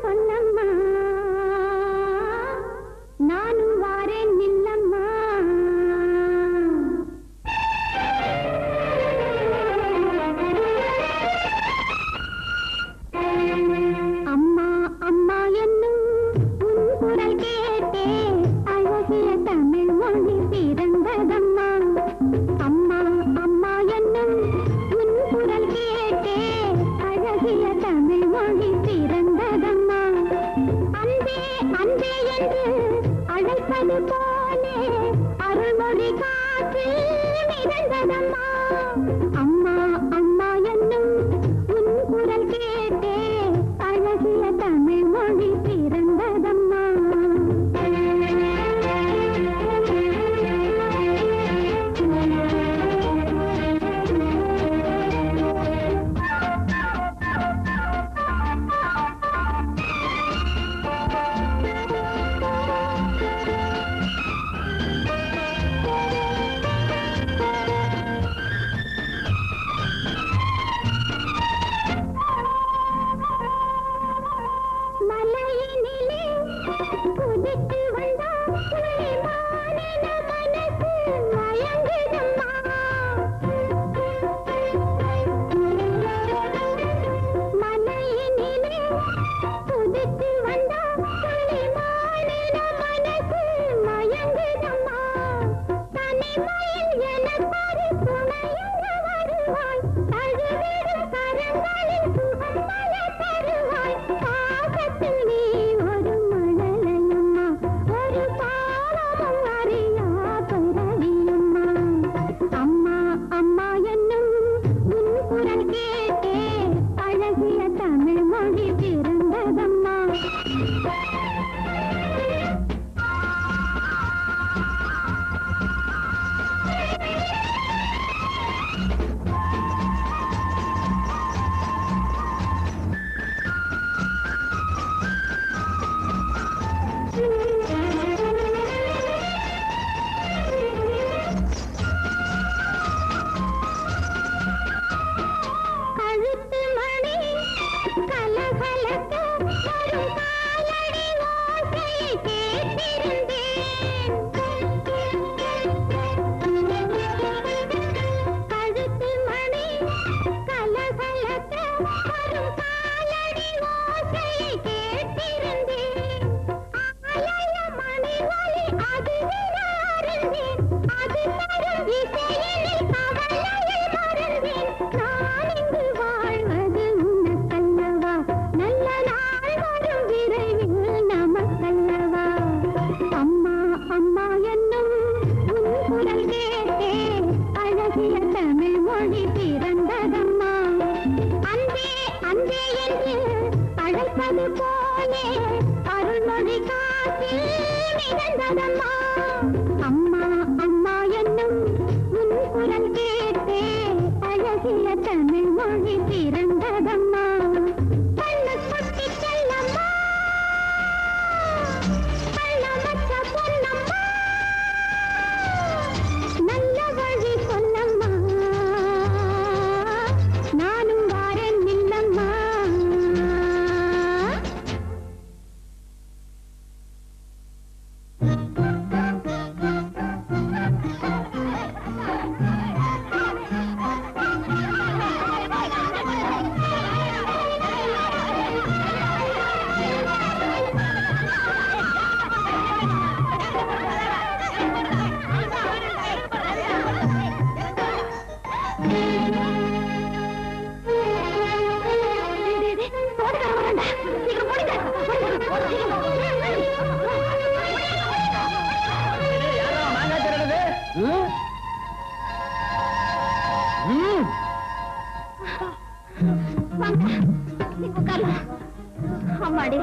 சொல்லம்மா நானும் வாரேன் நில்லம்மா அம்மா அம்மா என்னும் உன் குரல் கேட்டே அழகிய தமிழ் மொழி பிறந்ததம்மா அம்மா அம்மா என்னும் உன் குரல் கேட்டே அழகிய தமிழ் மொழி பிறந்ததம்மா அன்பே அன்பே என்று அழைப்பது போலே அருள்மொழி காற்றில் மிதந்ததம்மா அம்மா அம்மா என்னும் உன் குரல் கேட்டே அழகிய தமிழ் மொழி பிறந்ததம்மா மலையினிலே குதித்து வந்தா சுழிமானின மனசு மயங்குதம்மா மலையினிலே குதித்து வந்தா சுழிமானின மனசு மயங்குதம்மா தனிமையில் எனக்கொரு துணையாக வருவாய் தழுவிடும் கரங்களில் சுகம் பல தருவாய் பாசத்தில் நீ ஒரு மழலையம்மா ஒரு பாவமும் அறியா பிறவியம்மா அம்மா அம்மா என்னும் உன் குரல் கேட்டே அழகிய தமிழ் மொழி பிறந்ததம்மா கழுத்து மணி கலகலக்க வரும் காலடி ஓசையை கேட்டிருந்தேன் கழுத்து மணி கலகலக்க வரும் காலடி ஓசையை கேட்டிருந்தேன் ஆலய மணி ஒலி அதுவிட அறிந்தேன் அது தரும் இசையினில் கவலையை மறந்தேன் நான் இங்கு வாழ்வது உனக்கல்லவா நல்ல நாள் வரும் விரைவில் நமக்கல்லவா அம்மா அம்மா என்னும் உன் குரல் கேட்டே அழகிய தமிழ் மொழி பிறந்ததம்மா அன்பே அன்பே என்று அழைப்பது போலே அருள்மொழி காற்றில் மிதந்ததம்மா அம்மா அம்மா என்னும் உன் குரல் கேட்டே அழகிய தமிழ் மொழி பிறந்ததம்மா கண்ணு குட்டி செல்லம்மா கள்ளமற்ற பொன்னம்மா நல்ல வழி சொல்லம்மா நானும் வாரேன் நில்லம்மா அம்மாடி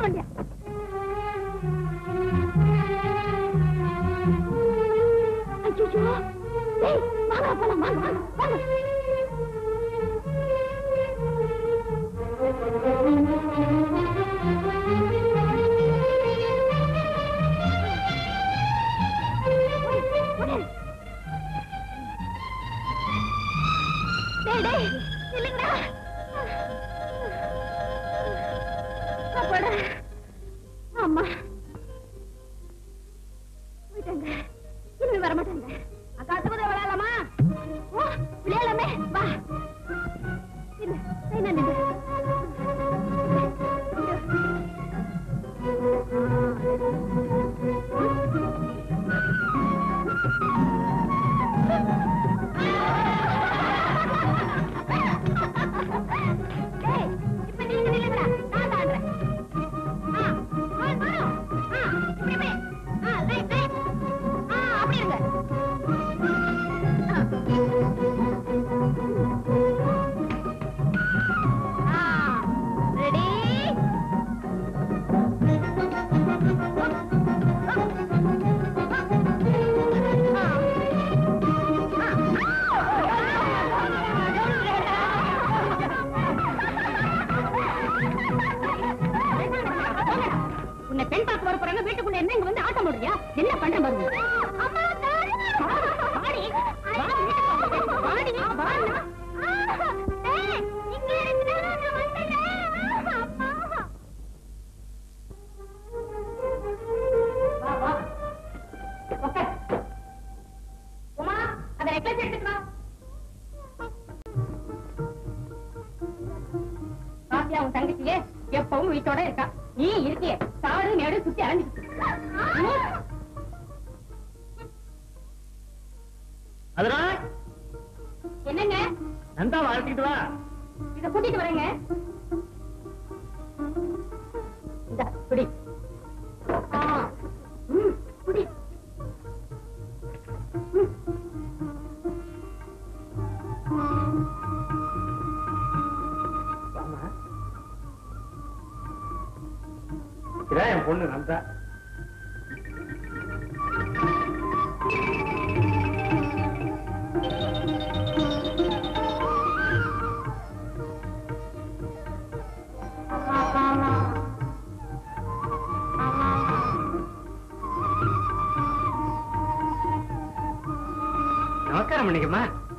வண்டியா ஐயோ டேய் வாங்க போலாம் வாங்க வாங்க வாங்க டேய் டேய் இல்லைங்கடா அப்பாடா அம்மா போயிட்டாங்க இனிமே வர மாட்டாங்க அக்கா அத்துக்குதை விளையாடலாமா ஓ விளையாடலாமே வா இல்ல சைனா நின்று டேய் இப்ப நீங்க நில்லுங்கடா நான் தாண்டறேன் ஆ வா வா ஆ இப்படி இப்படி ஆ ரைட் ரைட் ஆ அப்படி இருங்க ஆ ரெடி உன்னை பெண் பார்க்க வர போறாங்க வீட்டுக்குள்ள என்ன இங்க வந்து ஆட்டம் போடுறியா என்ன பண்ற பாருங்க வாடி வாடி வாடி இங்க இருக்கிற நான் வந்துட்டேன் வா வா உட்கார் உமா அந்த நெக்லஸ் எடுத்துக்கோ பாத்தியா உன் தங்கச்சியே எப்பவும் வீட்டோட இருக்கா நீ இருக்கியே காடு மேடு சுத்தி அலைஞ்சிட்டு அதுரா என்னங்க நந்தா வாழ்த்திட்டு வா இத கூட்டிட்டு வரேங்க இந்த குடி ஆ, ம், குடி ம். வாம்மா. இதான் என் பொண்ணு நந்தா நமஸ்காரம் பண்ணிக்கம்மா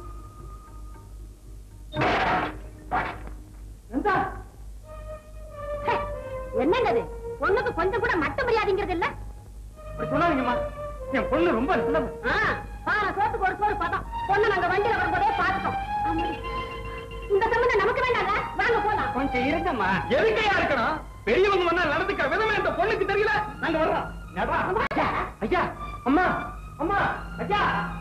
நந்தா ஹே, என்னங்க அது பொண்ணுக்கு கொஞ்சம் கூட மட்ட மரியாதைங்கிறது இல்ல அப்படி சொல்லாதீங்கம்மா என் பொண்ணு ரொம்ப நல்லவ. ஆ, பாரு, சோத்துக்கு ஒரு சோறு பார்த்தோம் பொண்ணு நாங்க வண்டியில வரும்போதே பார்த்தோம் ஆமாடி. இந்த சம்பந்தம் நமக்கு வேண்டாங்க வாங்க போலாம் கொஞ்சம் இருங்கம்மா எதுக்கையா இருக்கணும் பெரியவங்க வந்தா நடந்துக்கிற விதமே இந்த பொண்ணுக்கு தெரியல நாங்க வர்றோம் நடா. ஐயா, ஐயா அம்மா அம்மா ஐயா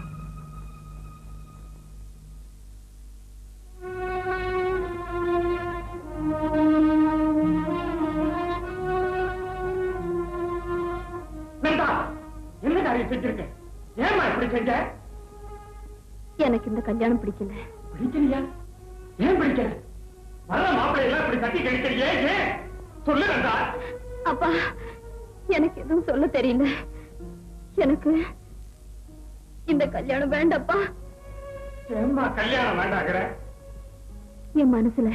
நந்தா என்ன காரியம் செஞ்சிருக்க ஏமா இப்படி செஞ்ச எனக்கு இந்த கல்யாணம் பிடிக்கல பிடிக்கலையா ஏன் பிடிக்கல வர்ற மாப்பிள்ளை எல்லாம் இப்படி கட்டி கழிக்கிறியே ஏன் சொல்லு நந்தா அப்பா எனக்கு எதுவும் சொல்ல தெரியல எனக்கு இந்த கல்யாணம் வேண்டாப்பா ஏம்மா கல்யாணம் வேண்டாங்கிற என் மனசுல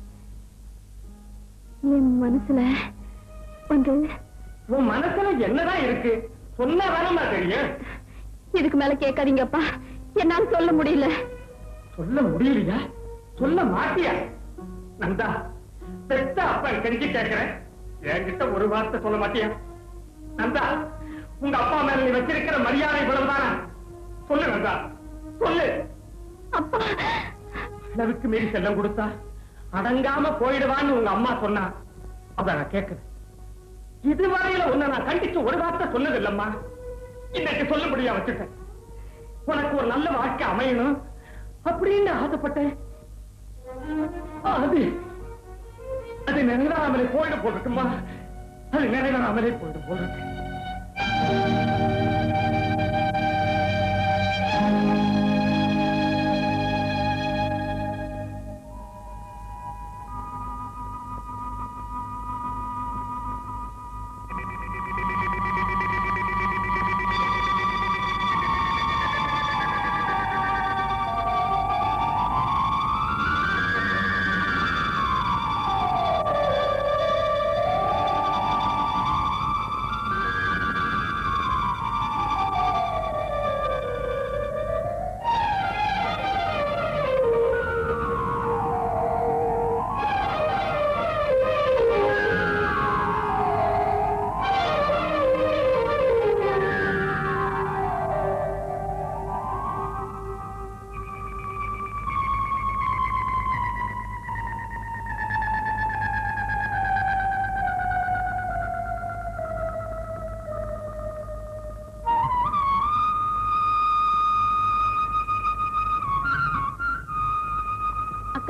என் மனசுல வந்து உன் மனசுல என்னதான் இருக்கு சொன்னா வேணாமா தெரியும் இதுக்கு மேல கேட்காதீங்கப்பா என்னால சொல்ல முடியல சொல்ல முடியலையா சொல்ல மாட்டியா நந்தா பெத்த அப்பா கெஞ்சி கேட்கிறேன் என்கிட்ட ஒரு வார்த்தை சொல்ல மாட்டியா நந்தா உங்க அப்பா மேல நீ வச்சிருக்கிற மரியாதை இவ்வளவுதானா சொல்லு நந்தா சொல்லு அப்பா அளவுக்கு மீறி செல்லம் கொடுத்தா அடங்காம போயிடுவான்னு உங்க அம்மா சொன்னா அத நான் கேட்கிறேன் இதுவரையில உன்னை நான் கண்டிச்சு ஒரு வார்த்தை சொன்னது இல்லம்மா இன்னைக்கு சொல்ல முடியா வச்சுட்டேன் உனக்கு ஒரு நல்ல வாழ்க்கை அமையணும் அப்படின்னு ஆசைப்பட்டேன் அது அது நிறைவேறாமலே போயிட போட்டுட்டுமா அது நிறைவேறாமலே போயிட போறது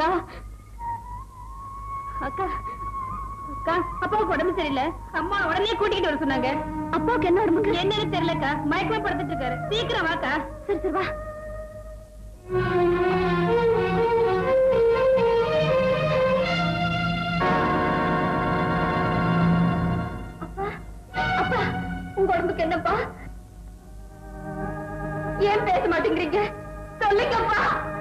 அக்கா அக்கா அக்கா அப்பாவுக்கு உடம்பு சரியில்லை அம்மா உடனே கூட்டிட்டு வர சொன்னாங்க அப்பாவுக்கு என்ன உடம்புக்கு என்னன்னு தெரியலக்கா மயக்கமா படுத்துட்டு இருக்காரு சீக்கிரம் வாக்கா சரி சரி வா அப்பா அப்பா உங்க உடம்புக்கு என்னப்பா ஏன் பேச மாட்டேங்கிறீங்க சொல்லுங்கப்பா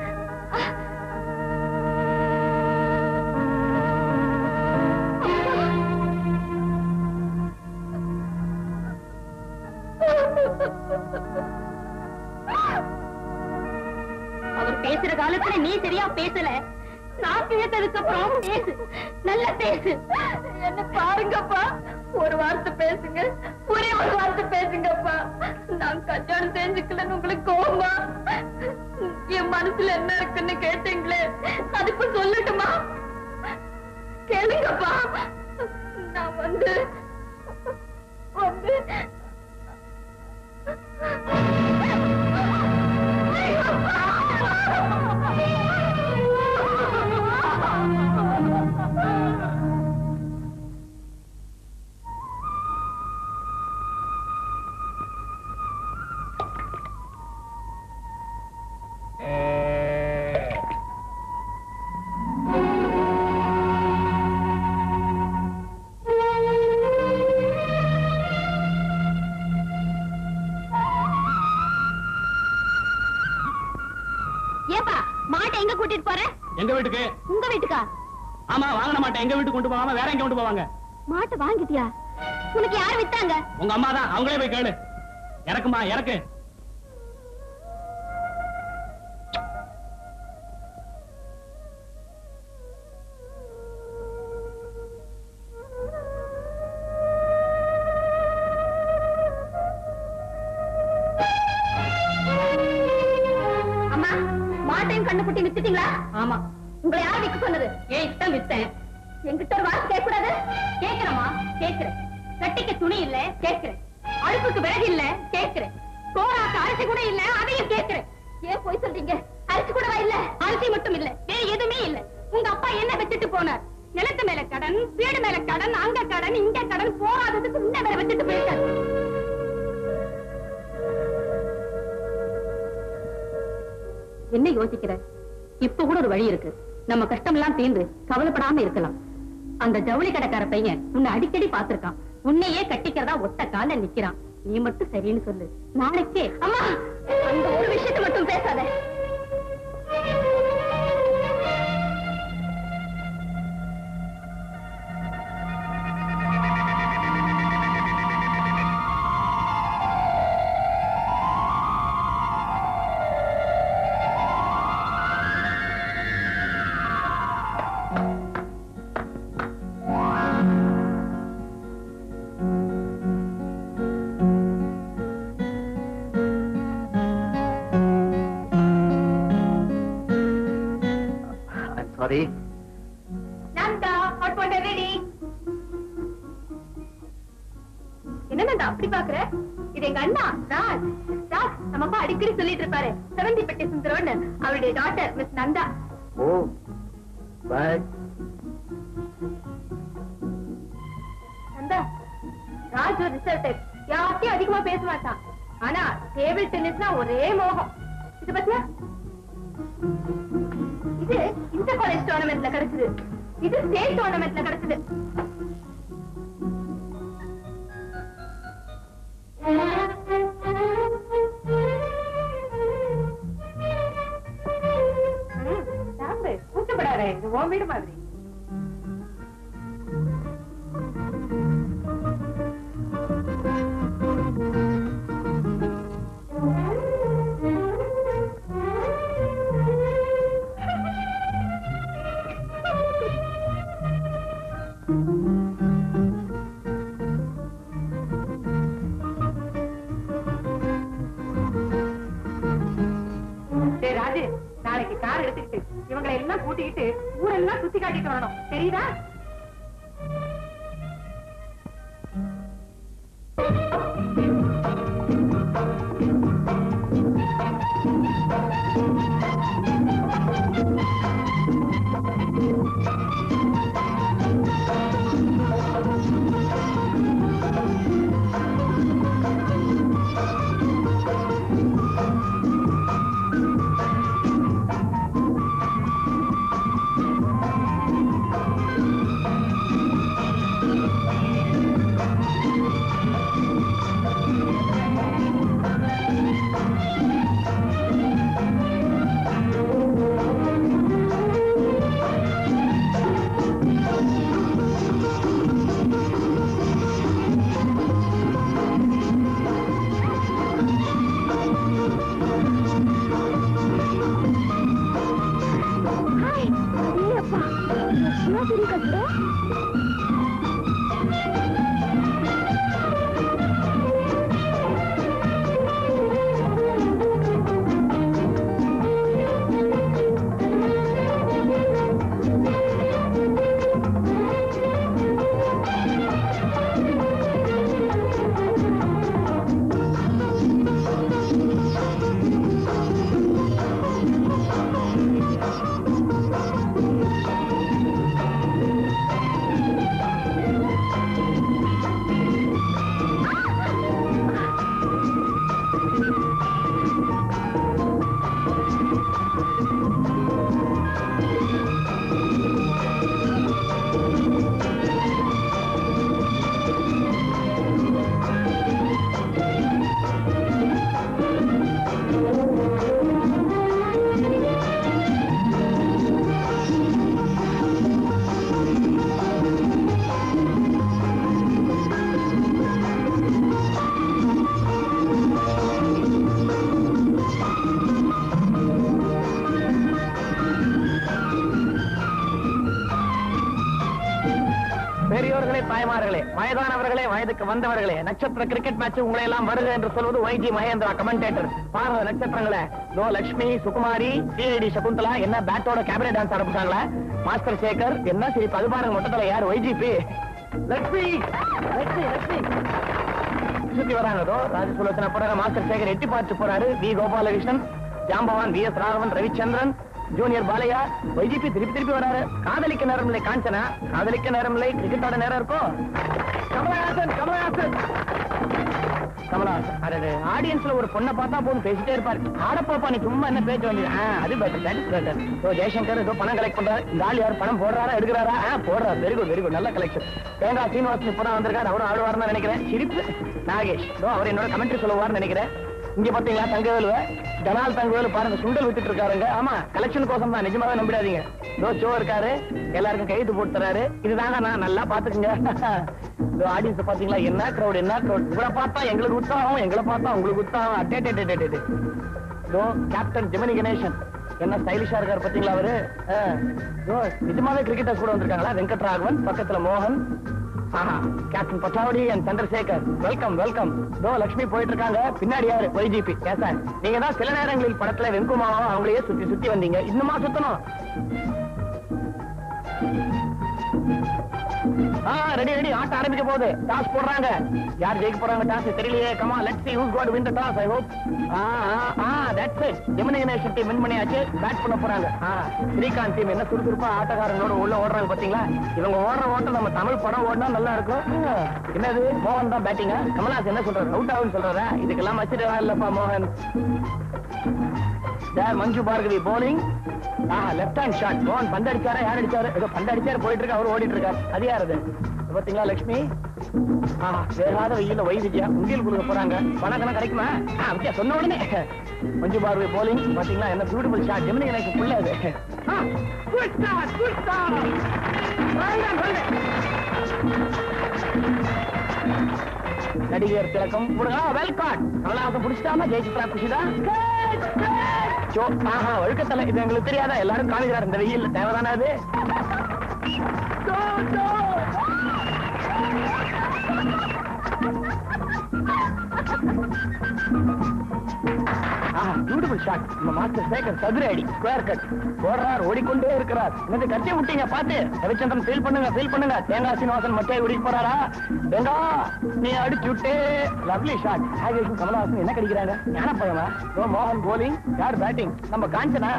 அவர் பேசுற காலத்துல நீ சரியா பேசல நான் கேட்டதுக்கு அப்புறம் பேசு நல்லா பேசு என்ன பாருங்கப்பா ஒரு வார்த்தை பேசுங்க ஒரே ஒரு வார்த்தை பேசுங்கப்பா நான் கல்யாணம் செஞ்சுக்கலன்னு உங்களுக்கு கோவமா என் மனசுல என்ன இருக்குன்னு கேட்டீங்களே அதுக்கு சொல்லட்டுமா கேளுங்கப்பா நான் வந்து வந்து ஏப்பா மாட்டை எங்க கூட்டிட்டு போற எங்க வீட்டுக்கு உங்க வீட்டுக்கா ஆமா வாங்கின மாட்டேன் எங்க வீட்டுக்கு கொண்டு போகாம வேற எங்க கொண்டு போவாங்க மாட்டை வாங்கிட்டியா உனக்கு யார் வித்தாங்க உங்க அம்மா தான் அவங்களே போய் கேளு இறக்குமா இறக்கு அம்மா மாட்டையும் கண்ணுக்குட்டி வித்துட்டீங்களா ஆமா உங்களை யார் விக்க சொன்னது ஏன் இஷ்டம் வித்தேன் என்கிட்ட ஒரு வார்த்தை கேட்க கூடாது கேட்கிறேம்மா கேட்கிறேன் கட்டிக்க துணி இல்ல கேட்கிறேன் அழுப்புக்கு விறகு இல்ல கேட்கிறேன் சோறாக்கு அரிசி கூட இல்ல அதையும் கேட்கிறேன் ஏன் போய் சொல்றீங்க அரிசி கூடவா இல்ல அரிசி மட்டும் இல்ல வேற எதுவுமே இல்ல உங்க அப்பா என்ன வச்சுட்டு போனார் நிலத்து மேல கடன் வீடு மேல கடன் அங்க கடன் இங்க கடன் போராததுக்கு இந்த வேற வச்சுட்டு போயிருக்காரு என்ன யோசிக்கிற இப்ப கூட ஒரு வழி இருக்கு நம்ம கஷ்டம் எல்லாம் தீர்ந்து கவலைப்படாம இருக்கலாம் அந்த ஜவுளி கடைக்கார பையன் உன்னை அடிக்கடி பாத்திருக்கான் உன்னையே கட்டிக்கிறதா ஒத்த கால நிக்கிறான் நீ மட்டும் சரின்னு சொல்லு நாளைக்கே அம்மா அந்த ஒரு விஷயத்தை மட்டும் பேசாத sorry Nanda hot water ready என்ன நந்தா அப்படி பாக்குற இது எங்க அண்ணா ராஜ் ராஜ் நம்ம அப்பா அடிக்கடி சொல்லிட்டு இருப்பாரு செவந்தி பெட்டி சுந்தரம்னு அவருடைய daughter miss Nanda oh but Nanda Raj ஒரு ரிசர்வ் டைப் யார்கிட்டயும் அதிகமா பேச மாட்டான் ஆனா டேபிள் டென்னிஸ்னா ஒரே மோகம் இது பத்தியா இது இந்த காலேஜ் டோர்னமெண்ட்ல கிடைச்சது இது ஸ்டேட் டோர்னமெண்ட்ல கிடைச்சது கூச்சப்படாத இது உன் வீடு மாதிரி டேய் ராஜு நாளைக்கு கார் எடுத்துக்கிட்டு இவங்களை எல்லாம் கூட்டிக்கிட்டு ஊரெல்லாம் சுத்தி காட்டிட்டு வரணும் தெரியுதா பெரியோர்களே தாய்மார்களே வயதானவர்களே வயதுக்கு வந்தவர்களே நட்சத்திர கிரிக்கெட் மேட்ச் உங்களை எல்லாம் வருக என்று சொல்வது ஒய்ஜி மகேந்திரா கமெண்டேட்டர் பாருங்க நட்சத்திரங்களே லோ லட்சுமி சுகுமாரி டிடி சகுந்தலா என்ன பேட்டோட கேபினட் டான்ஸ் ஆரம்பிச்சாங்களா மாஸ்டர் சேகர் என்ன சிரிப்பு அது பாருங்க மொத்தத்துல யார் ஒய்ஜிபி லட்சுமி லட்சுமி லட்சுமி சுத்தி வராங்க அதோ ராஜ சுலோச்சனா போறாங்க மாஸ்டர் சேகர் எட்டி பார்த்து போறாரு வி கோபாலகிருஷ்ணன் ஜாம்பவான் V S Raghavan Ravichandran junior Balaiah YGP திருப்பி திருப்பி வராரு காதலிக்க நேரம் இல்லை காஞ்சனா காதலிக்க நேரம் இல்லை கிரிக்கெட்டோட நேரம் இருக்கும் கமலஹாசன் கமலஹாசன் கமலஹாசன் அடடே ஆடியன்ஸ்ல ஒரு பொண்ணை பார்த்தா போதும் பேசிட்டே இருப்பாரு ஆடப்பாப்பா நீ சும்மா என்ன பேச்சு வந்து ஆ அது better that is better oh Jaishankar ஏதோ பணம் கலெக்ட் பண்றாரு இந்த ஆள் யார் பணம் போடுறாரா எடுக்கிறாரா ஆ போடுறாரு வெரி குட் வெரி குட் நல்ல கலெக்ஷன் தேங்காய் சீனிவாசன் இப்பதான் வந்திருக்காரு அவரும் ஆடுவார்னு நினைக்கிறேன் சிரிப்பு நாகேஷ் இதோ அவர் என்னோட கமெண்ட்ரி சொல்லுவார்னு நினைக்கிறேன் இங்க பாத்தீங்களா தங்கவேலுவ ஜனால் தங்கவேலு பாருங்க சுண்டல் வித்துட்டு இருக்காருங்க ஆமா கலெக்ஷன் கோசம் தான் நிஜமாவே நம்பிடாதீங்க இதோ ஷோ இருக்காரு எல்லாருக்கும் கைது போட்டு தராரு இதுதாங்க நான் நல்லா பாத்துக்குங்க இதோ ஆடியன்ஸ் பாத்தீங்களா என்ன crowd என்ன crowd இவரை பார்த்தா எங்களுக்கு உற்சாகம் எங்களை பார்த்தா உங்களுக்கு உற்சாகம் அட்டே டே டே டே டே இதோ கேப்டன் ஜெமினி கணேசன் என்ன ஸ்டைலிஷா இருக்காரு பாத்தீங்களா அவரு ஆ. இதோ நிஜமாவே கிரிக்கெட்டர்ஸ் கூட வந்திருக்காங்களா வெங்கட்ராகவன் பக்கத்துல மோகன் ஆஹா captain Pataudi and Chandrasekhar welcome welcome தோ லட்சுமி போயிட்டு இருக்காங்க பின்னாடி யாரு ஒய்ஜிபி ஏன் சார் நீங்க தான் சில நேரங்களில் படத்துல வெங்குமாவும் அவங்களையே சுத்தி சுத்தி வந்தீங்க இன்னுமா சுத்தணும் ஆ ரெடி ரெடி ஆட்ட ஆரம்பிக்க போகுது டாஸ் போடுறாங்க யார் ஜெயிக்க போறாங்க டாஸ் தெரியலையே கமா let's see who's going to win the toss i hope ah ah that's it Gemini Ganesan team win பண்ணியாச்சு பேட் பண்ண போறாங்க ஆ ஸ்ரீகாந்த் டீம் என்ன சுறுசுறுப்பா ஆட்டக்காரங்களோட உள்ள ஓடுறாங்க பாத்தீங்களா இவங்க ஓடுற ஓட்டம் நம்ம தமிழ் படம் ஓடினா நல்லா இருக்கும் ஆ, என்னது மோகன் தான் பேட்டிங்க கமல்ஹாஸ் என்ன சொல்றாரு அவுட் ஆகுன்னு சொல்றாரா இதுக்கெல்லாம் வச்சுட்டு இல்லப்பா மோகன் there Manju Bhargavi bowling ah left hand shot மோகன் பந்து அடிச்சாரா யார் அடிச்சாரு ஏதோ பந்து அடிச்சாரு போயிட்டு இருக்கு அவர் ஓடிட்டு இருக்காரு அது யார் அது இது பாத்தீங்களா லட்சுமி ஆ வேகாத வெயில வை விஜயா உண்டியல் கொடுக்க போறாங்க பணம் கணக்கு கிடைக்குமா ஆ விஜயா சொன்ன உடனே மஞ்சு பார்வை bowling பாத்தீங்களா என்ன பியூட்டிஃபுல் ஷாட் ஜெமினி எனக்கு புள்ள அது ஆ, good start, good start. Well done, well done. நடிகர் திலக்கம் வெல் காட் கமலஹாசன் பிடிச்சிட்டாமா ஜெயிச்சிட்டா குஷிதான் சோ ஆஹா ஒழுக்கத்தலை இது எங்களுக்கு தெரியாதா எல்லாரும் காமிக்கிறார் இந்த வெயில் தேவைதானே அது சோ, சோ. ஆஹா பியூட்டிஃபுல் ஷாட் நம்ம மாஸ்டர் சேகர் சதுர அடி ஸ்கொயர் கட் ஓடுறார் ஓடிக்கொண்டே இருக்கிறார் என்னது கட்டி விட்டீங்க பாத்து ரவிச்சந்திரன் ஃபீல் பண்ணுங்க ஃபீல் பண்ணுங்க தேங்காய் சீனிவாசன் மட்டை ஓடிட்டு போறாரா தேங்கா நீ அடிச்சு விட்டு லவ்லி ஷாட் நாகேஷும் கமலஹாசன் என்ன கடிக்கிறாங்க ஞான பழமா ஓ மோகன் போலிங் யார் பேட்டிங் நம்ம காஞ்சனா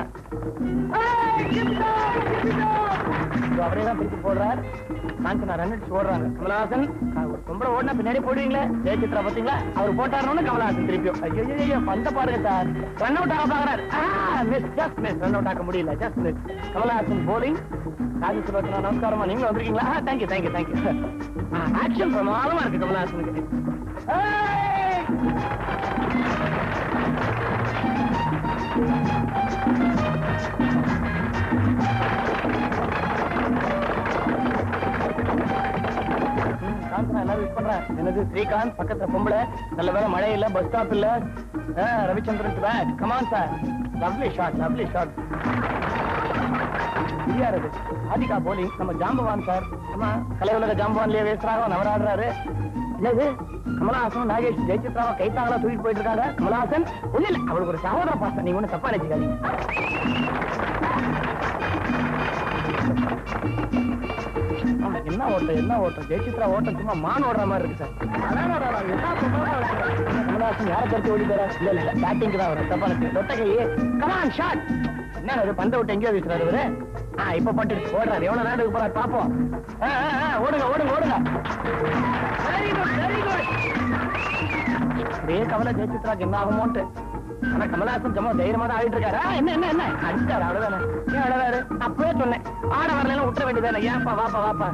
அவரே தான் திருப்பி போடுறார் காஞ்சனா ரன் அடிச்சு ஓடுறாங்க கமலஹாசன் ஆ, ஒரு பொம்பளை ஓடினா பின்னாடி போடுவீங்களே ஜெயசித்ரா பாத்தீங்களா அவர் போட்டாருன்னு கமலஹாசன் திருப்பியும் ஐயோ ஐயோ, ஐயோ பந்த பாருங்க சார் ரன் அவுட் ஆக பாக்குறாரு miss just miss run out ஆக முடியல ஜஸ்ட் மிஸ் கமலஹாசன் போலிங் ராஜ சுலோச்சனா நமஸ்காரமா நீங்களும் வந்திருக்கீங்களா தேங்க்யூ தேங்க்யூ தேங்க்யூ ஆக்ஷன் பிரமாதமா இருக்கு கமலஹாசனுக்கு ஏய்! ம், காஞ்சனா எல்லாரும் wish பண்றேன். என்னது ஸ்ரீகாந்த் பக்கத்துல பொம்பளை நல்ல வேளை மழை இல்ல பஸ் ஸ்டாப் இல்ல ஆ, Ravichandran bat come on sir lovely shot lovely shot இது யார் அது ஆதிகா போலி நம்ம ஜாம்பவான் சார் ஆமா கலை உலக ஜாம்பவான்லயே வேசுறாங்க அவர் ஆடுறாரு என்னது கமலஹாசன் நாகேஷ் ஜெயசித்ராவை கைத்தாங்களா தூக்கிட்டு போயிட்டு இருக்காங்க கமலஹாசன் ஒண்ணு இல்ல அவளுக்கு ஒரு சகோதர பாசம் நீங்க ஒண்ணு தப்பா நினைச்சுக்காதீங்க ஆ, என்ன ஓட்டம் என்ன ஓட்டம் ஜெயசித்ரா ஓட்டம் சும்மா மான் ஓடுற மாதிரி இருக்கு சார் அடாடாடா, என்ன சொல்றாங்க? கமலஹாசன் யாரை கருத்து ஓடி போறா இல்ல இல்ல பேட்டிங் தான் வரும் தப்பா இருக்கு தொட்ட கையே கமான் ஷாட் என்ன அது பந்த விட்டு எங்கேயோ வீசுறாரு இவரு ஆ இப்ப பட்டு ஓடுறாரு எவ்வளவு நேரம் எடுக்க போறாரு பாப்போம் ஆ, ஆ, ஆ, ஓடுங்க ஓடுங்க ஓடுங்க வெரி குட் வெரி குட் அப்படியே கமலா ஜெயசித்ராக்கு என்ன ஆகுமோன்ட்டு ஆனா கமலஹாசன் சும்மா தைரியமா தான் ஆடிட்டு இருக்காரு ஆ, என்ன என்ன என்ன அடிச்சாரு அவ்வளவுதானே ஏன் அழகாரு அப்பவே சொன்னேன் ஆட வரலாம் விட்டுற வேண்டியதானே ஏன்பா வாப்பா வாப்பா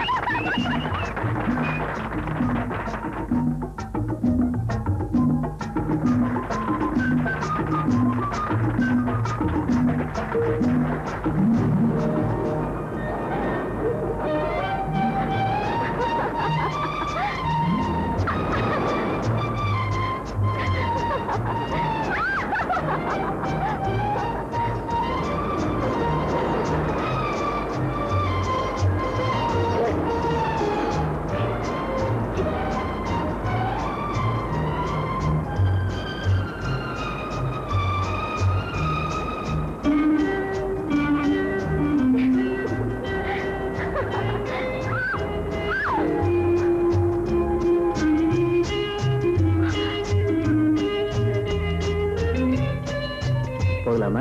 போகலாமா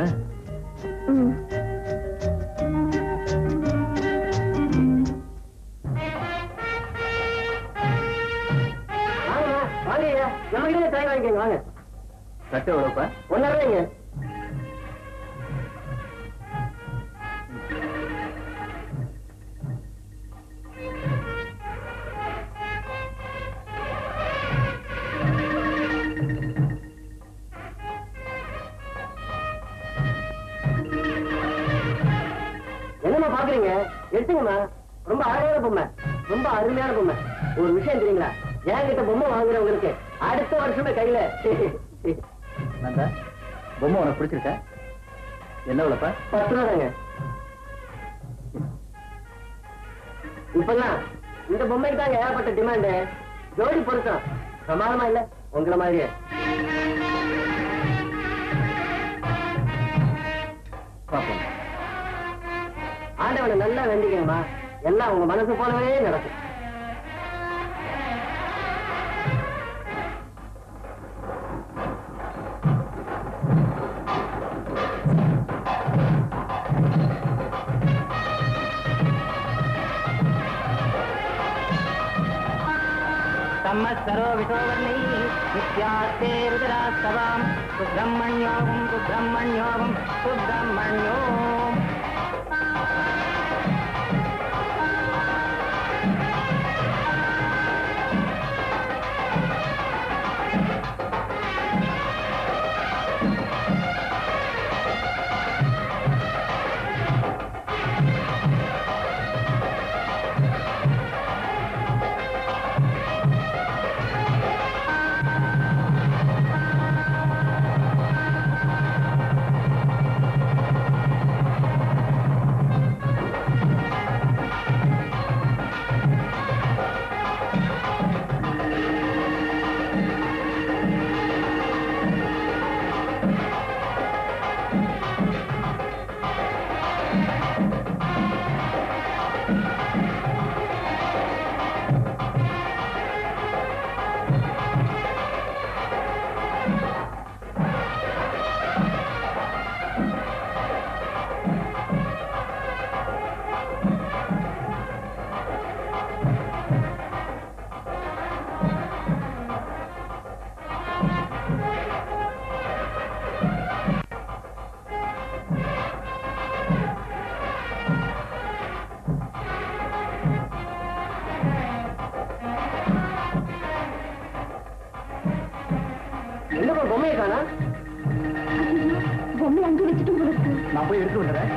வாங்க கட்டு எவ்வளோப்பா ஒன்னாருங்க என்னம்மா பாக்குறீங்க எடுத்துங்கம்மா ரொம்ப அழகான பொம்மை ரொம்ப அருமையான பொம்மை ஒரு விஷயம் தெரியுங்களா என்கிட்ட பொம்மை வாங்குறவங்களுக்கு அடுத்த வருஷமே கையில நந்தா பொம்மை உனக்கு பிடிச்சிருக்க என்ன விளப்பா பத்து ரூபா தாங்க இப்பெல்லாம் இந்த பொம்மைக்கு தாங்க ஏகப்பட்ட டிமாண்டு ஜோடி பொருத்தம் பிரமாதமா இல்ல உங்களை மாதிரியே பாப்போம் ஆண்டவனை நல்லா வேண்டிக்கங்கம்மா எல்லாம் உங்க மனசு போலவே நடக்கும் संवत्सरो विशोवर्णैः नित्यास्ते रुद्रास्तवाम् सुब्रह्मण्योऽहं सुब्रह्मण्योऽहं सुब्रह्मण्यो என்னப்பா பொம்மையை காணா பொம்மை அங்கே வச்சுட்டு உங்களுக்கு நான் போய் எடுத்து வந்துடுறேன்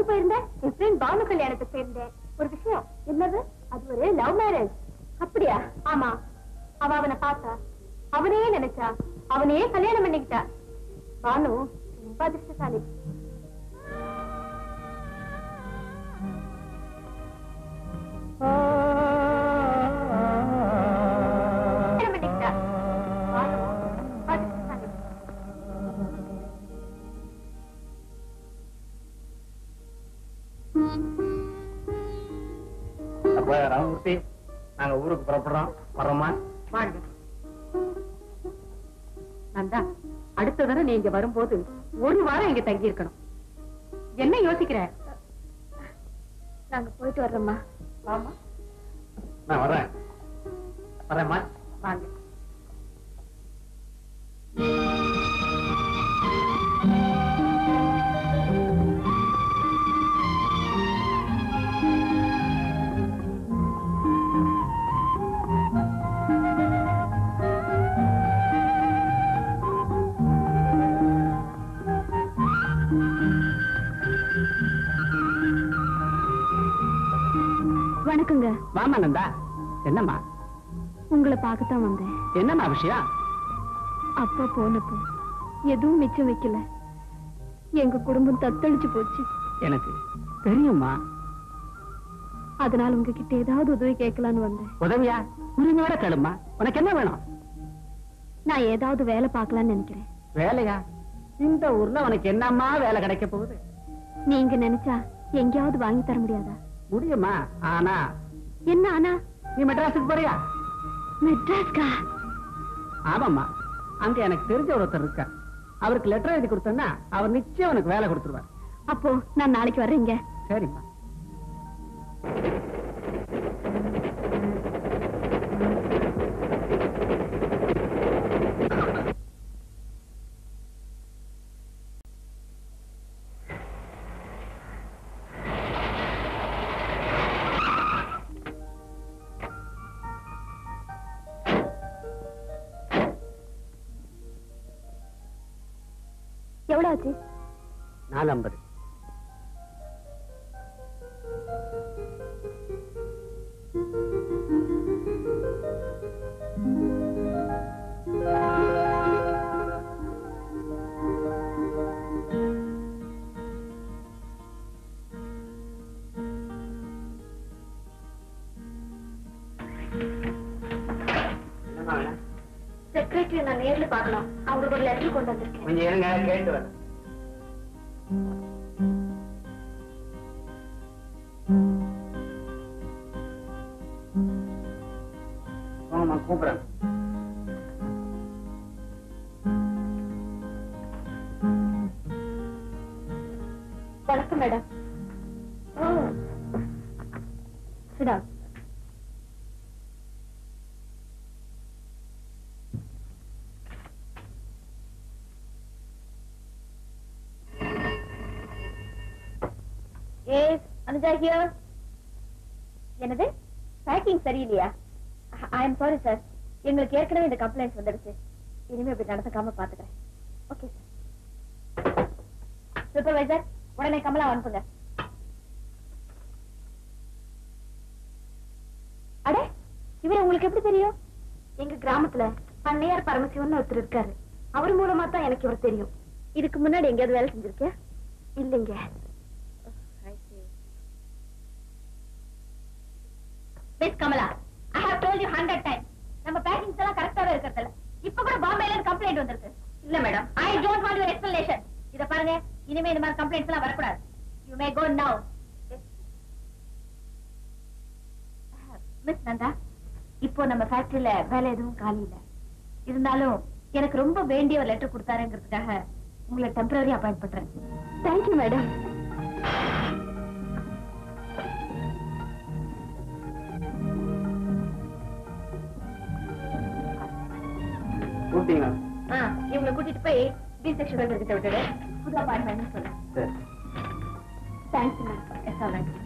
போயிருந்த என் ஃப்ரெண்ட் பானு கல்யாணத்துக்கு போயிருந்தேன் ஒரு விஷயம் என்னது அது ஒரு லவ் மேரேஜ் அப்படியா ஆமா அவ அவனை பார்த்தா அவனே நினைச்சா அவனையே கல்யாணம் பண்ணிக்கிட்டா பானு ரொம்ப அதிர்ஷ்டசாலி கல்யாணம் பண்ணிக்கிட்டா பானு ரொம்ப அதிர்ஷ்டசாலி அப்ப ராமமூர்த்தி நாங்க ஊருக்கு புறப்படுறோம் வர்றோமா வாங்க நந்தா அடுத்த தடவை நீ இங்க வரும்போது ஒரு வாரம் இங்க தங்கி இருக்கணும் என்ன யோசிக்கிற நாங்க போயிட்டு வர்றோம்மா வாமா நான் வர்றேன் வரேம்மா வாங்க வணக்கங்க வாமா நந்தா என்னம்மா உங்களை பார்க்கத்தான் வந்தேன் என்னம்மா விஷயம் அப்பா போனப்போ எதுவும் மிச்சம் வைக்கல எங்க குடும்பம் தத்தளிச்சு போச்சு எனக்கு தெரியுமா அதனால உங்ககிட்ட ஏதாவது உதவி கேட்கலான்னு வந்தேன் உதவியா உரிமையோட கேளுமா உனக்கு என்ன வேணும் நான் ஏதாவது வேலை பார்க்கலாம்னு நினைக்கிறேன் வேலையா இந்த ஊர்ல உனக்கு என்னம்மா வேலை கிடைக்க போகுது நீங்க நினைச்சா எங்கேயாவது வாங்கி தர முடியாதா முடியுமா ஆனா என்ன ஆனா நீ மெட்ராஸுக்கு போறியா மெட்ராஸ்கா ஆமாம்மா அங்க எனக்கு தெரிஞ்ச ஒருத்தர் இருக்கார் அவருக்கு லெட்டர் எழுதி கொடுத்தேன்னா அவர் நிச்சயம் உனக்கு வேலை கொடுத்துருவார் அப்போ நான் நாளைக்கு வர்றேங்க சரிம்மா எவ்வளவு ஆச்சு நாலு ஐம்பது செக்ரட்டரி நான் நேர்ல பார்க்கணும் அவங்களுக்கு ஒரு லெட்டர் கொண்டு வந்திருக்கேன் கொஞ்சம் இருங்க கேட்டு வரேன் போங்கம்மா கூப்பிடுறேன் வணக்கம் மேடம் ஓ சிடா ஏஸ் அனுஜா ஹியர் என்னது பேக்கிங் சரியில்லையா ஐ எம் சாரி சார் எங்களுக்கு ஏற்கனவே இந்த கம்ப்ளைண்ட்ஸ் வந்துடுச்சு இனிமே இப்படி நடந்துக்காம பாத்துக்கிறேன் ஓகே சார் சூப்பர்வைசர் உடனே கமலா அனுப்புங்க அடே இவர் உங்களுக்கு எப்படி தெரியும் எங்க கிராமத்துல பண்ணையார் பரமசிவன் ஒருத்தர் இருக்காரு அவர் மூலமா தான் எனக்கு இவர் தெரியும் இதுக்கு முன்னாடி எங்கேயாவது வேலை செஞ்சிருக்கியா இல்லைங்க miss Kamala I have told you 100 time நம்ம பேக்கிங்ஸ் எல்லாம் கரெக்டாவே இருக்கிறது இல்ல இப்ப கூட பாம்பேல இருந்து கம்ப்ளைண்ட் வந்திருக்கு இல்ல madam I don't want your explanation இத பாருங்க இனிமே இந்த மாதிரி கம்ப்ளைண்ட்ஸ் எல்லாம் வரக்கூடாது யூ மே கோ நவ மிஸ் நந்தா இப்போ நம்ம ஃபேக்டரியில வேலை எதுவும் காலி இல்ல இருந்தாலும் எனக்கு ரொம்ப வேண்டிய ஒரு லெட்டர் கொடுத்தாருங்கிறதுக்காக உங்களை டெம்பரரி அப்பாயிண்ட் பண்றேன் தேங்க்யூ மேடம் கூப்பிட்டீங்களா இவங்களை கூட்டிட்டு போய் பி செக்ஷன் கிட்ட விட்டுடு புது அப்பாயின்மெண்ட் சொல்லு சரி thanks ma'am yes all right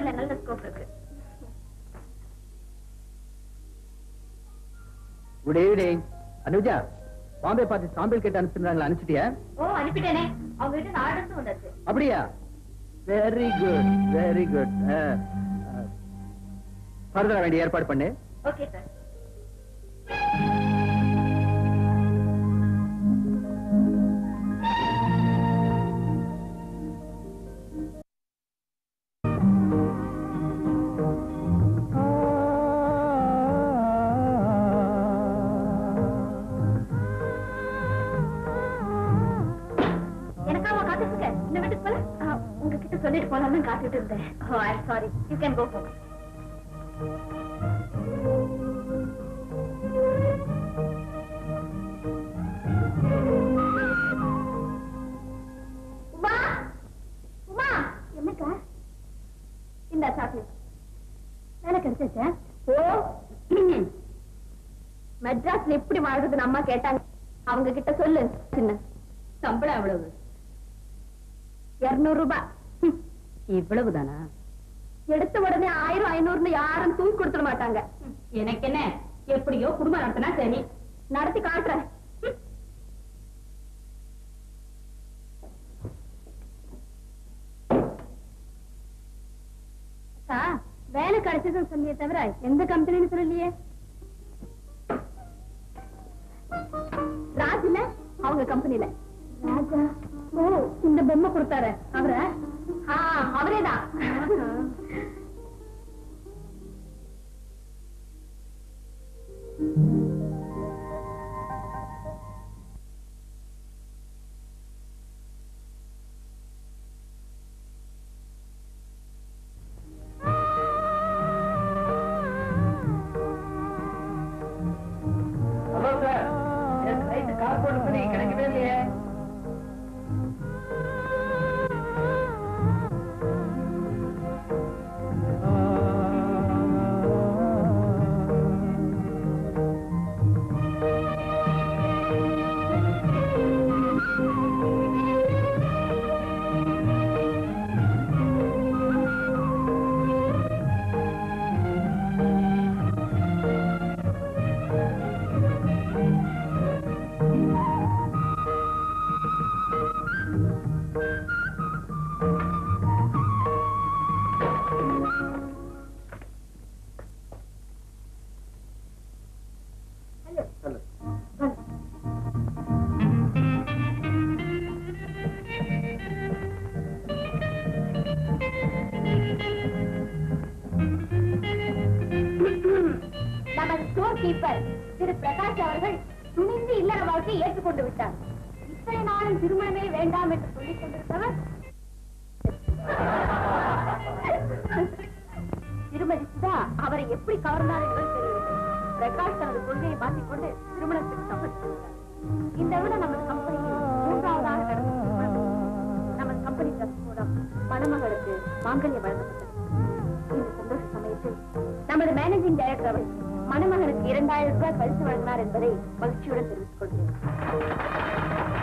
பெங்களூர்ல நல்ல ஸ்கோப் இருக்கு குட் ஈவினிங் அனுஜா பாம்பே பார்த்து சாம்பிள் கேட்டு அனுப்பிச்சிருந்தாங்களா அனுப்பிச்சிட்டியா ஓ அனுப்பிட்டேனே அவங்க கிட்ட ஆர்டர்ஸும் வந்தாச்சு அப்படியா வெரி குட் வெரி குட் ஃபர்தரா வேண்டிய ஏற்பாடு பண்ணு ஓகே சார் எனக்காக காத்துட்டு இருக்க இந்த வீட்டுக்கு போல உங்ககிட்ட சொல்லிட்டு போலாம்னு காத்துட்டு இருந்தேன் oh I sorry you can go home Uma Uma என்னக்கா இந்த சாக்லேட் வேலை கிடைச்சா ஓ மெட்ராஸ்ல எப்படி வாழ்றதுன்னு அம்மா கேட்டாங்க அவங்க கிட்ட சொல்லு சின்ன சம்பளம் எவ்வளவு இருநூறு ரூபாய் ஹம், இவ்வளவுதானா எடுத்த உடனே ஆயிரம் ஐநூறுன்னு யாரும் தூக்கி கொடுத்துட மாட்டாங்க எனக்கு என்ன எப்படியோ குடும்பம் நடத்தினா சரி நடத்தி காட்டுறேன் ஹம். அக்கா, வேலை கிடைச்சதுன்னு சொல்லியே தவிர எந்த கம்பெனின்னு சொல்லலையே ராஜ்ல அவங்க கம்பெனில ராஜா ஓ இந்த பொம்மை கொடுத்தாரு அவர அவரேதான் ஹலோ சார் நைட்டு கார் போட்டு பண்ணி கிடைக்கவே இல்லையே நமது ஸ்டோர் கீப்பர் திரு பிரகாஷ் அவர்கள் துணிந்து இல்லற வாழ்க்கை ஏற்றுக்கொண்டு விட்டார் இத்தனை நாளும் திருமணமே வேண்டாம் என்று சொல்லிக் கொண்டிருந்தவர் திருமதி சுதா அவரை எப்படி கவர்ந்தார் என்பது தெரியவில்லை பிரகாஷ் தனது கொள்கையை மாற்றிக்கொண்டு திருமணத்துக்கு சம்மதித்தார் இந்த விட நமது கம்பெனியில் மூன்றாவதாக நடந்த திருமணம் நமது கம்பெனி ட்ரஸ்ட் மூலம் மணமகளுக்கு மாங்கல்யம் வழங்கப்பட்டது இந்த சந்தோஷ சமயத்தில் நமது மேனேஜிங் டைரக்டர் அவர் மணமகனுக்கு இரண்டாயிரம் ரூபாய் பரிசு வழங்கினார் என்பதை மகிழ்ச்சியுடன் தெரிவித்துக் கொள்கிறேன்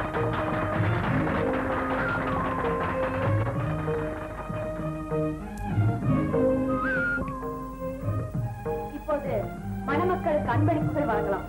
இப்போது மணமக்களுக்கு அன்பளிப்புகள் வழங்கலாம்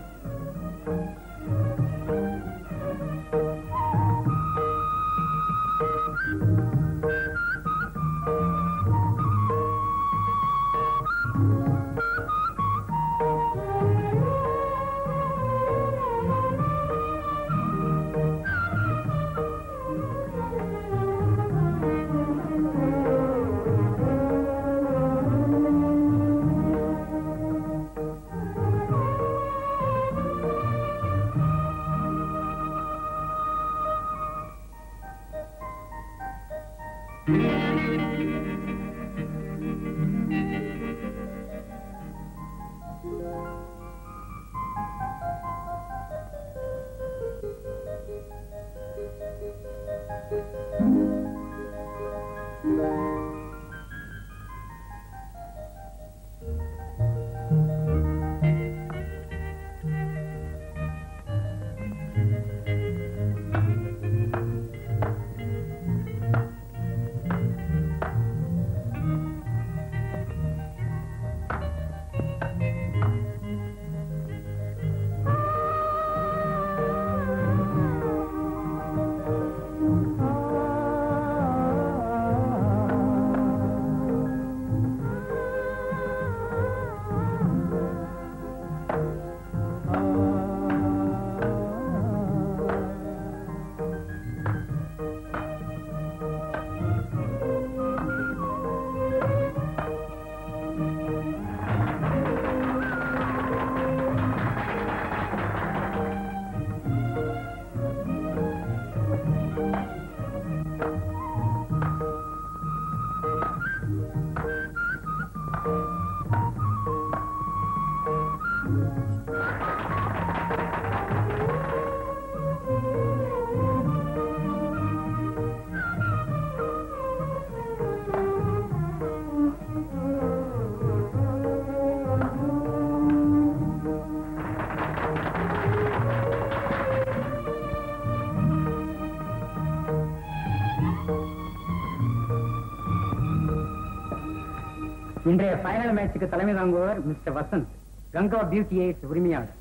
இன்றைய ஃபைனல் மேட்சுக்கு தலைமை தாங்குபவர் mister Vasanth Ganga beauty aids உரிமையாளர்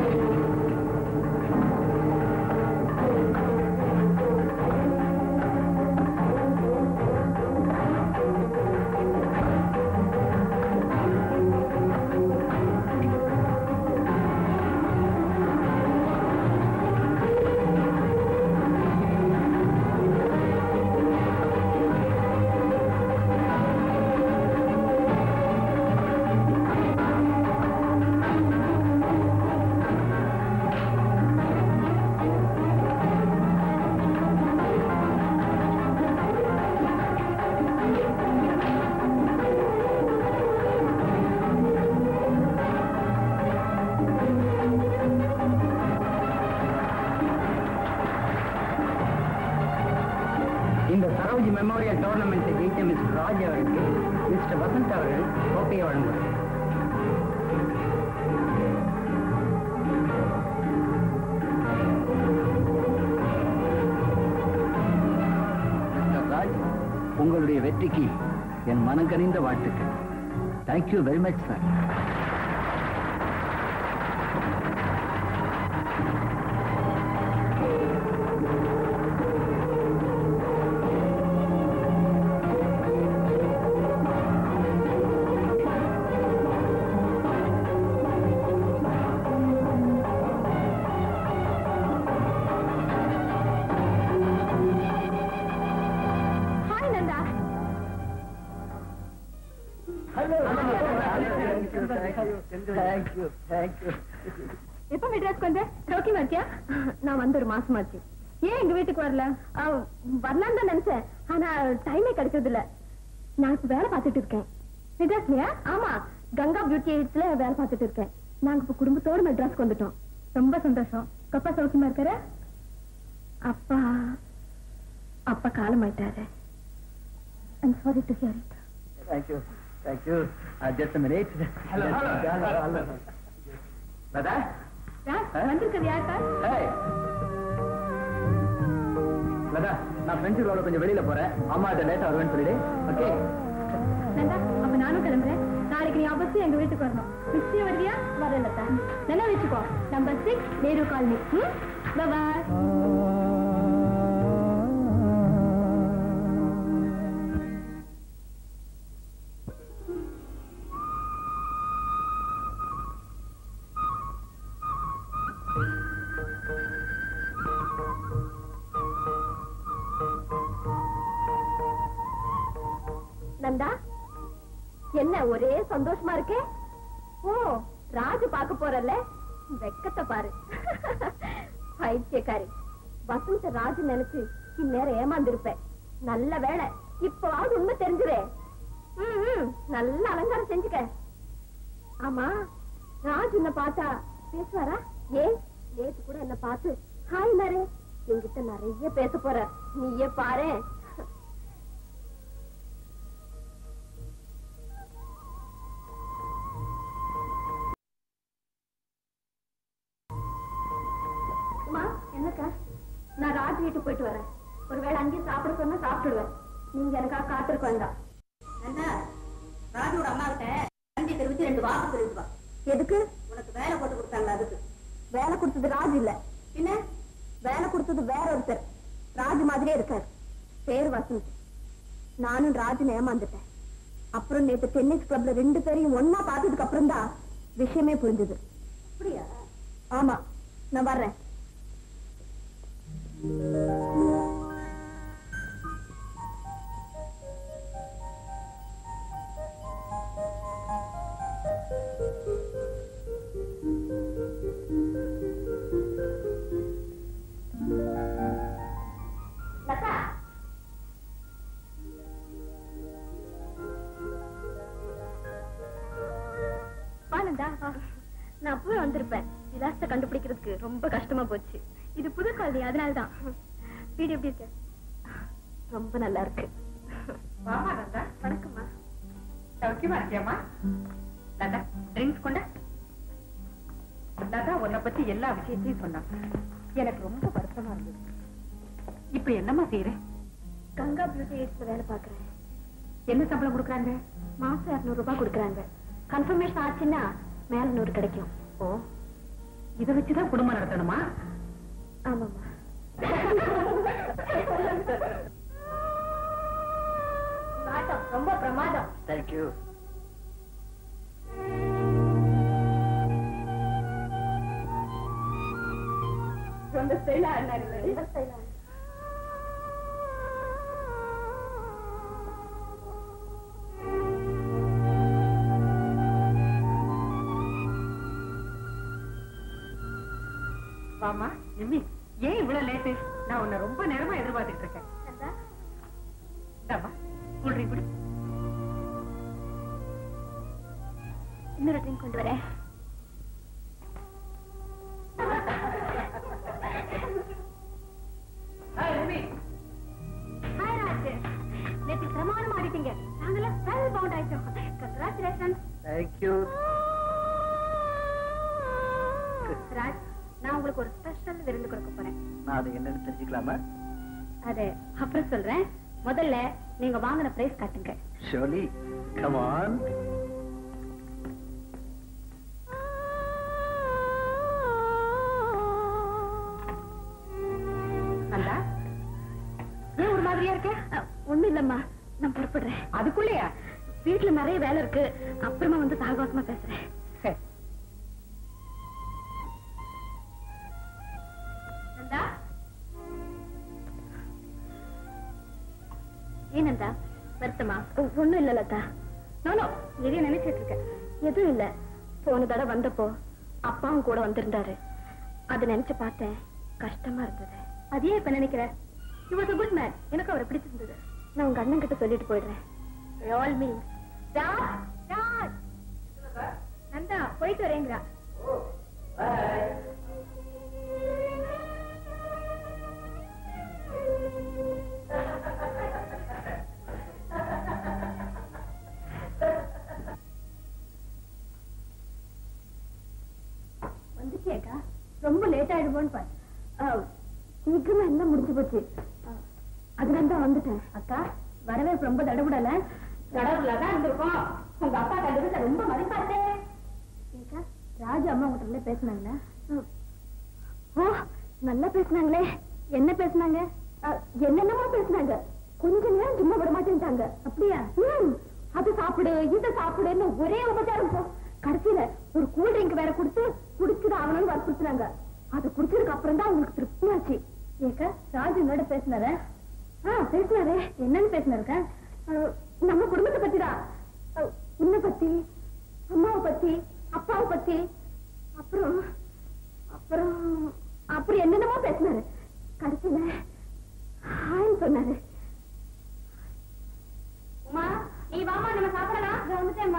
இந்த சரோஜ் மெமோரியல் டோர்னமெண்ட்டை ஜெயித்த மிஸ்டர் ராஜ் அவருக்கு மிஸ்டர் வசந்த் அவர்கள் கோப்பையை வழங்குவார் ராஜ் உங்களுடைய வெற்றிக்கு என் மனங்கனிந்த வாழ்த்துக்கள் thank you very much sir hi Nanda thank you thank you எப்ப மெட்ராஸ்க்கு வந்த சௌக்கியமா இருக்கியா நான் வந்து ஒரு மாசமாச்சு ஏன் எங்க வீட்டுக்கு வரல வரலான்னு தான் நினைச்சேன் ஆனா டைமே கிடைச்சது இல்ல நான் இப்ப வேலை பார்த்துட்டு இருக்கேன் மெட்ராஸ்லயா ஆமா கங்கா பியூட்டி எய்ட்ஸ்ல வேலை பார்த்துட்டு இருக்கேன் நாங்க இப்ப குடும்பத்தோட மெட்ராஸ்க்கு வந்துட்டோம் ரொம்ப சந்தோஷம் கப்பா சௌக்கியமா இருக்காரு அப்பா அப்பா காலமாயிட்டாரு I'm sorry to hear it thank you thank you just minute hello hello தாதா வந்திருக்கிறது யார் சார் ஏய் லதா நான் ஃப்ரெண்ட்ஸ் ரோல கொஞ்சம் வெளியில போறேன் அம்மா கிட்ட லேட்டா வருவேன்னு சொல்லிடு ஓகே நந்தா அப்ப நானும் கிளம்புறேன் நாளைக்கு நீ அவசியம் எங்க வீட்டுக்கு வரணும் நிச்சயம் வருவியா வரல தான் நல்லா வச்சுக்கோ number six Nehru colony bye Nanda என்ன ஒரே சந்தோஷமா இருக்கே ஓ ராஜு பார்க்க போறல்ல வெக்கத்தை பாரு பைத்தியக்காரி வசந்த ராஜு நினைச்சு இந்நேரம் ஏமாந்திருப்பேன் நல்ல வேலை இப்பவாவது உண்மை தெரிஞ்சுதே ம், ம், நல்ல அலங்காரம் செஞ்சுக்க ஆமா ராஜு என்ன பார்த்தா பேசுவாரா ஏன் நேத்து கூட என்ன பார்த்து ஹாய் நாரே என்கிட்ட நிறைய பேச போற நீயே பாரு அம்மா என்னக்கா நான் ராஜ் வீட்டுக்கு போயிட்டு வரேன் ஒருவேளை அங்கேயே சாப்பிட சொன்னா சாப்பிட்டுடுவேன் நீங்க எனக்காக காத்திருக்க வேண்டாம் என்ன ராஜுவோட அம்மா கிட்ட கஞ்சி தெரிவிச்சு ரெண்டு வாக்கு தெரிவிச்சு வா எதுக்கு உனக்கு வேலை போட்டு கொடுத்தாங்க அதுக்கு வேலை கொடுத்தது ராஜ் இல்ல பின்ன வேலை கொடுத்தது வேற ஒருத்தர் ராஜ் மாதிரியே இருக்கார் பேர் வசந்த் நானும் ராஜுன்னு ஏமாந்துட்டேன் அப்புறம் நேத்து டென்னிஸ் கிளப்ல ரெண்டு பேரையும் ஒன்னா பார்த்ததுக்கு அப்புறம் தான் விஷயமே புரிஞ்சது அப்படியா ஆமா நான் வர்றேன் லதா வானந்தா நான் அப்பவே வந்திருப்பேன் விலாசத்தை கண்டுபிடிக்கிறதுக்கு ரொம்ப கஷ்டமா போச்சு இது புது குழந்தை அதனாலதான் வீடு எப்படி இருக்கு ரொம்ப நல்லா இருக்கு வாமா லதா வணக்கம்மா சௌக்கியமா இருக்கியாமா லதா ட்ரிங்க்ஸ் கொண்ட லதா உன்னை பத்தி எல்லா விஷயத்தையும் சொன்னான் எனக்கு ரொம்ப வருத்தமா இருந்தது இப்ப என்னம்மா செய்யற கங்கா பியூட்டி எய்ட்ஸ்ல வேலை பாக்குறேன் என்ன சம்பளம் கொடுக்குறாங்க மாசம் இருநூறு ரூபாய் கொடுக்குறாங்க கன்ஃபர்மேஷன் ஆச்சுன்னா மேல நூறு கிடைக்கும் ஓ இதை வச்சுதான் குடும்பம் நடத்தணுமா ஆமாம்மா ரொம்ப பிரமாதம் தேங்க்யூ ரொம்ப ஸ்டைலா ரொம்ப ஸ்டைலா வாமா நிம்மி ஏன் இவ்வளவு லேட்டு நான் உன்னை ரொம்ப நேரமா எதிர்பார்த்துட்டு இருக்கேன் இந்தாம்மா கூல்ட்ரிங்க் குடி இன்னொரு ட்ரிங்க் கொண்டு வரேன் ஹாய் ராஜ் நேற்று பிரமாணம் ஆடிட்டீங்க நாங்கெல்லாம் ஸ்பெல் பவுண்ட் ஆயிட்டோம் கங்க்ராச்சுலேஷன் தேங்க்யூ ராஜ் நான் உங்களுக்கு ஒரு ஸ்பெஷல் விருந்து கொடுக்க போறேன் நான் அது என்னன்னு தெரிஞ்சுக்கலாமா அது அப்புறம் சொல்றேன் முதல்ல நீங்க வாங்கின பிரைஸ் காட்டுங்க ஷோலி கமான் நல்லா ஏன் ஒரு மாதிரியா இருக்க ஒண்ணும் இல்லம்மா நான் புறப்படுறேன் அதுக்குள்ளேயா வீட்டுல நிறைய வேலை இருக்கு அப்புறமா வந்து சாகவாசமா பேசுறேன் சரி நந்தா ஏனந்தா வருத்தமா ஒண்ணும் இல்ல லதா நானும் எதையும் நினைச்சிட்டு இருக்கேன் எதுவும் இல்ல போன தடவை வந்தப்போ அப்பாவும் கூட வந்திருந்தாரு அது நினைச்சு பார்த்தேன் கஷ்டமா இருந்தது அதே இப்ப நினைக்கிற he was a good man எனக்கு அவரை பிடிச்சிருந்தது நான் உங்க அண்ணன் கிட்ட சொல்லிட்டு போயிடுறேன் ஆல் மீன்ஸ் ராஜ் ராஜ் நந்தா போயிட்டு வரேங்கிறா வந்துச்சேக்கா ரொம்ப லேட் ஆயிடுமோன்னு பாரு சீக்கிரமா எல்லாம் முடிஞ்சு போச்சு அதனால தான் வந்துட்டேன் அக்கா வரவே ரொம்ப தடபுடல தடபுடல தான் இருந்திருக்கோம் உங்க அப்பா கண்டுபிடிச்ச ரொம்ப மதிப்பாத்தே ஏக்கா ராஜு அம்மா உங்ககிட்ட பேசினாங்களா ஓ நல்லா பேசினாங்களே என்ன பேசினாங்க என்னென்னமோ பேசினாங்க கொஞ்ச நேரம் சும்மா விட மாட்டேன்ட்டாங்க அப்படியா ம் அது சாப்பிடு இதை சாப்பிடுன்னு ஒரே உபச்சாரம் போ கடைசியில ஒரு கூல் ட்ரிங்க் வேற கொடுத்து குடிச்சுதான் ஆகணும்னு வற்புறுத்தினாங்க அது குடிச்சதுக்கு அப்புறம் தான் உங்களுக்கு திருப்தியாச்சு ஏக்கா ராஜு என்னோட பேசினார ஆ பேசினாரே என்னன்னு பேசினாருக்கா நம்ம குடும்பத்தை பத்திதான் அஹ், உன்னை பத்தி அம்மாவை பத்தி அப்பாவை பத்தி அப்புறம் அப்புறம் அப்படி என்னென்னமோ பேசினாரு கடைசியில ஹாய் சொன்னாரு உமா நீ வாமா நம்ம சாப்பிடலாம் வந்துட்டேம்மா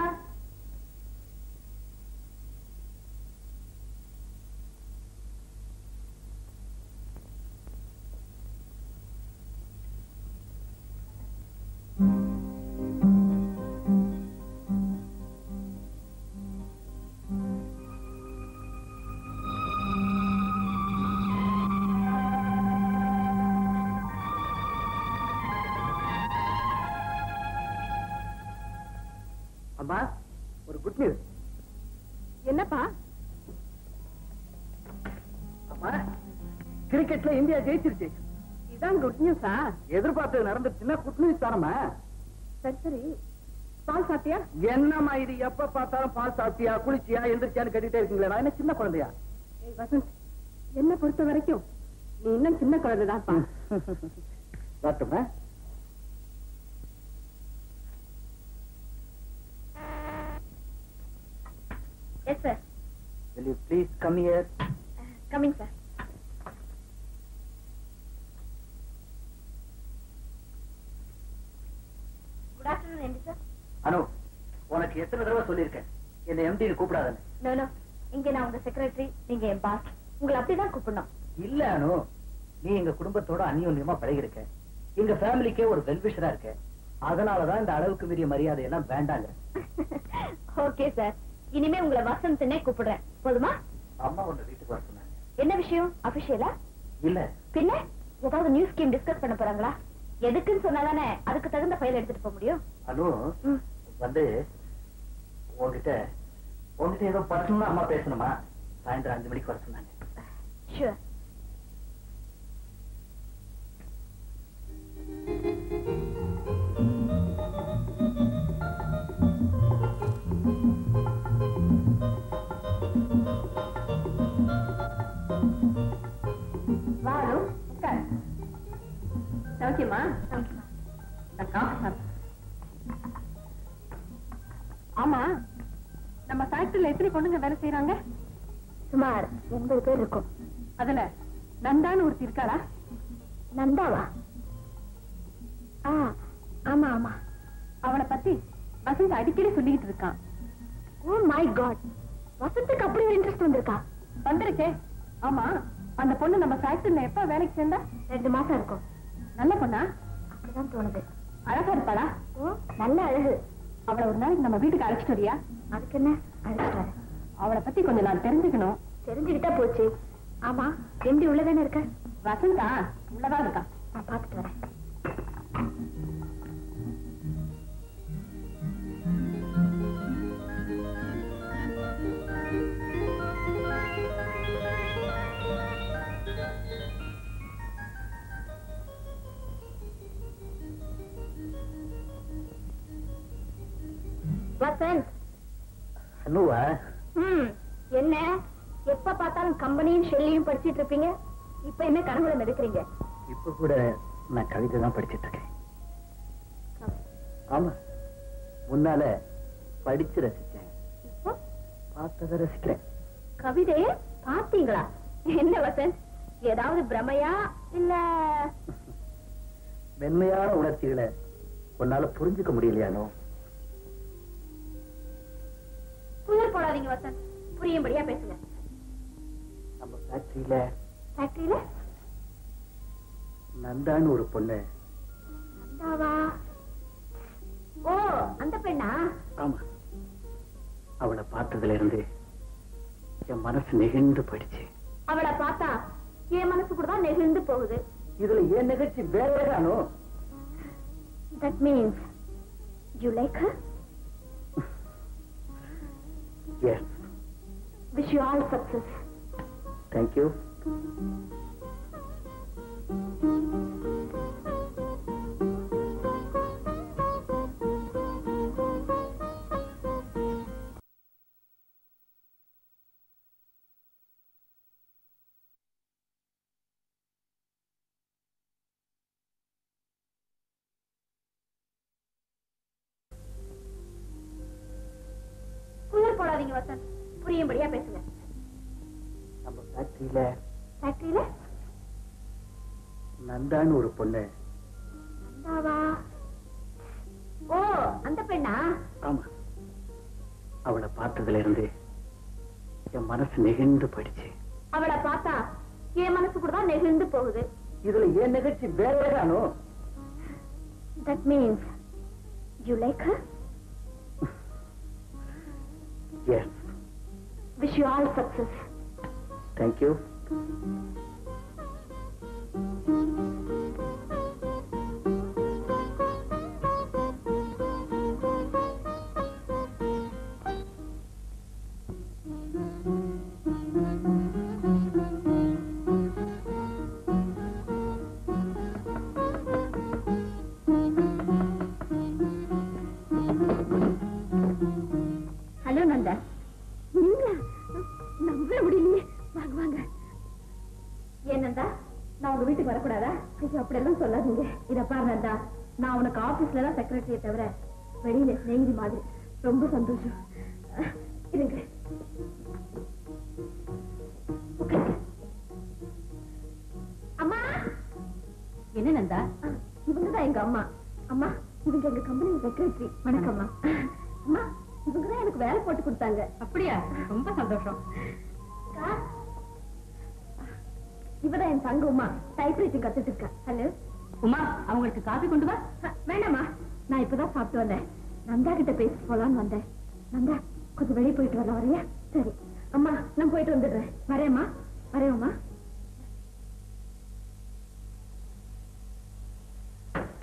அம்மா ஒரு குட் நியூஸ் என்னப்பா அம்மா கிரிக்கெட்ல இந்தியா ஜெயிச்சிருச்சு இதான் குட் நியூஸா எதிர்பார்த்தது நடந்துச்சுன்னா குட் நியூஸ் தானம்மா சரி சரி பால் சாப்பிட்டியா என்னம்மா இது எப்ப பார்த்தாலும் பால் சாப்பிட்டியா குளிச்சியா எந்திரிச்சியான்னு கேட்டுட்டே இருக்கீங்களா நான் என்ன சின்ன குழந்தையா ஏய் வசந்த் என்ன பொறுத்த வரைக்கும் நீ இன்னும் சின்ன குழந்தைதான்ப்பா வரட்டுமா yes sir Will you please come here? Coming sir good afternoon MD sir Anu உனக்கு எத்தனை தடவை சொல்லியிருக்கேன் என்ன எம்டின்னு கூப்பிடாதன்னு நோ நோ இங்க நான் உங்க செக்ரட்டரி நீங்க என் பாஸ் உங்களை அப்படிதான் கூப்பிடணும் இல்ல அனு நீ எங்க குடும்பத்தோட அந்யோன்யமா பழகிருக்க எங்க ஃபேமிலிக்கே ஒரு வெல்விஷரா இருக்க அதனாலதான் இந்த அளவுக்கு மீறிய மரியாதை எல்லாம் வேண்டாங்க ஓகே சார் இனிமே உங்களை வசந்த்னே கூப்பிடுறேன் போதுமா அம்மா உன்னை வீட்டுக்கு வர சொன்னாங்க என்ன விஷயம் அபிஷியலா இல்ல பின்ன ஏதாவது நியூஸ் ஸ்கீம் டிஸ்கஸ் பண்ண போறாங்களா எதுக்குன்னு சொன்னாதானே அதுக்கு தகுந்த ஃபைல் எடுத்துட்டு போக முடியும் அனு ம். வந்து உங்ககிட்ட உங்ககிட்ட ஏதோ பர்சனலா அம்மா பேசணுமா சாயந்தரம் அஞ்சு மணிக்கு வர சொன்னாங்க ஷூர் வாரு உட்கார் சௌக்கியமா நான் காஃபி சாப்பிட்டேன். ஆமா நம்ம ஃபேக்டரியில எத்தனை பொண்ணுங்க வேலை செய்யறாங்க சுமார் எண்பது பேர் இருக்கும் அதுல நந்தான்னு ஒருத்தி இருக்காளா நந்தாவா ஆ ஆமா ஆமா அவளை பத்தி வசந்த் அடிக்கடி சொல்லிக்கிட்டு இருக்கான் ஓ மை காட் வசந்துக்கு அப்படி ஒரு இன்ட்ரெஸ்ட் வந்திருக்கா வந்துருச்சே ஆமா அந்த பொண்ணு நம்ம ஃபேக்டரியில எப்ப வேலைக்கு சேர்ந்தா ரெண்டு மாசம் இருக்கும் நல்ல பொண்ணா அப்படிதான் தோணுது அழகா இருப்பாளா ஓ நல்ல அழகு அவளை ஒரு நாளைக்கு நம்ம வீட்டுக்கு அழைச்சிட்டு வரியா அதுக்கு என்ன அழைச்சிட்டு வரேன் அவளை பத்தி கொஞ்சம் நான் தெரிஞ்சுக்கணும் தெரிஞ்சுக்கிட்டா போச்சு ஆமா எம்டி உள்ளதானே இருக்க வசந்தா உள்ளதான் இருக்கா நான் பாத்துட்டு வரேன் வசந்த் அனுவா ம் என்ன எப்ப பார்த்தாலும் கம்பெனியும் ஷெல்லியும் படிச்சிட்டு இருப்பீங்க இப்ப என்ன கனவுல மிதக்கிறீங்க இப்ப கூட நான் கவிதை தான் படிச்சிட்டு இருக்கேன் ஆமா முன்னால படிச்சு ரசிச்சேன் இப்போ பார்த்ததை ரசிக்கிறேன் கவிதைய பாத்தீங்களா என்ன வசந்த் ஏதாவது பிரமையா இல்ல மென்மையான உணர்ச்சிகளை உன்னால புரிஞ்சுக்க முடியலையானோ புயல் போடாதீங்க வசந்த் புரியும்படியா பேசுங்க நம்ம ஃபேக்டரியில ஃபேக்டரியில நந்தான்னு ஒரு பொண்ணு நந்தாவா ஓ அந்த பெண்ணா ஆமா அவளை பார்த்ததுல இருந்து என் மனசு நெகிழ்ந்து போயிடுச்சு அவளை பார்த்தா என் மனசு கூட தான் நெகிழ்ந்து போகுது இதுல ஏன் நிகழ்ச்சி வேற வேறானோ that means you like her yes wish you all success thank you புயல் போடாதீங்க வசந்த் புரியும்படியா பேசுங்க நம்ம ஃபேக்டரியில ஃபேக்டரியில நந்தான்னு ஒரு பொண்ணு நந்தாவா ஓ அந்த பெண்ணா ஆமா அவளை பார்த்ததுல இருந்து என் மனசு நெகிழ்ந்து போயிடுச்சு அவளை பார்த்தா என் மனசு கூட தான் நெகிழ்ந்து போகுது இதுல ஏன் நிகழ்ச்சி வேற வேறானோ that means you like her yes wish you all success thank you hello Nanda நீங்களா நம்ப முடியலையே வாங்க வாங்க ஏன் நந்தா நான் உங்க வீட்டுக்கு வரக்கூடாதா ஐயோ அப்படியெல்லாம் சொல்லாதீங்க இத பாரு நந்தா நான் உனக்கு ஆபீஸ்ல தான் செக்ரட்டரியை தவிர வெளியில ஸ்நேகிதி மாதிரி ரொம்ப சந்தோஷம் அஹ், இருங்க உட்காருங்க. அம்மா என்ன நந்தா இவங்க தான் எங்க அம்மா அம்மா இவங்க எங்க கம்பெனி செக்ரட்டரி வணக்கம்மா அம்மா இவங்க தான் எனக்கு வேலை போட்டு கொடுத்தாங்க அப்படியா ரொம்ப சந்தோஷம் அக்கா, இவதான் என் தங்க உமா டைப்ரைட்டிங் கத்துட்டு இருக்கா ஹலோ உமா அவங்களுக்கு காபி கொண்டு வா வேண்டாமா நான் இப்பதான் சாப்பிட்டு வந்தேன் நந்தா கிட்ட பேசிட்டு போலான்னு வந்தேன் நந்தா கொஞ்சம் வெளியே போயிட்டு வரலாம் வரையா சரி அம்மா நான் போயிட்டு வந்துடுறேன் வரேம்மா வரேம்மா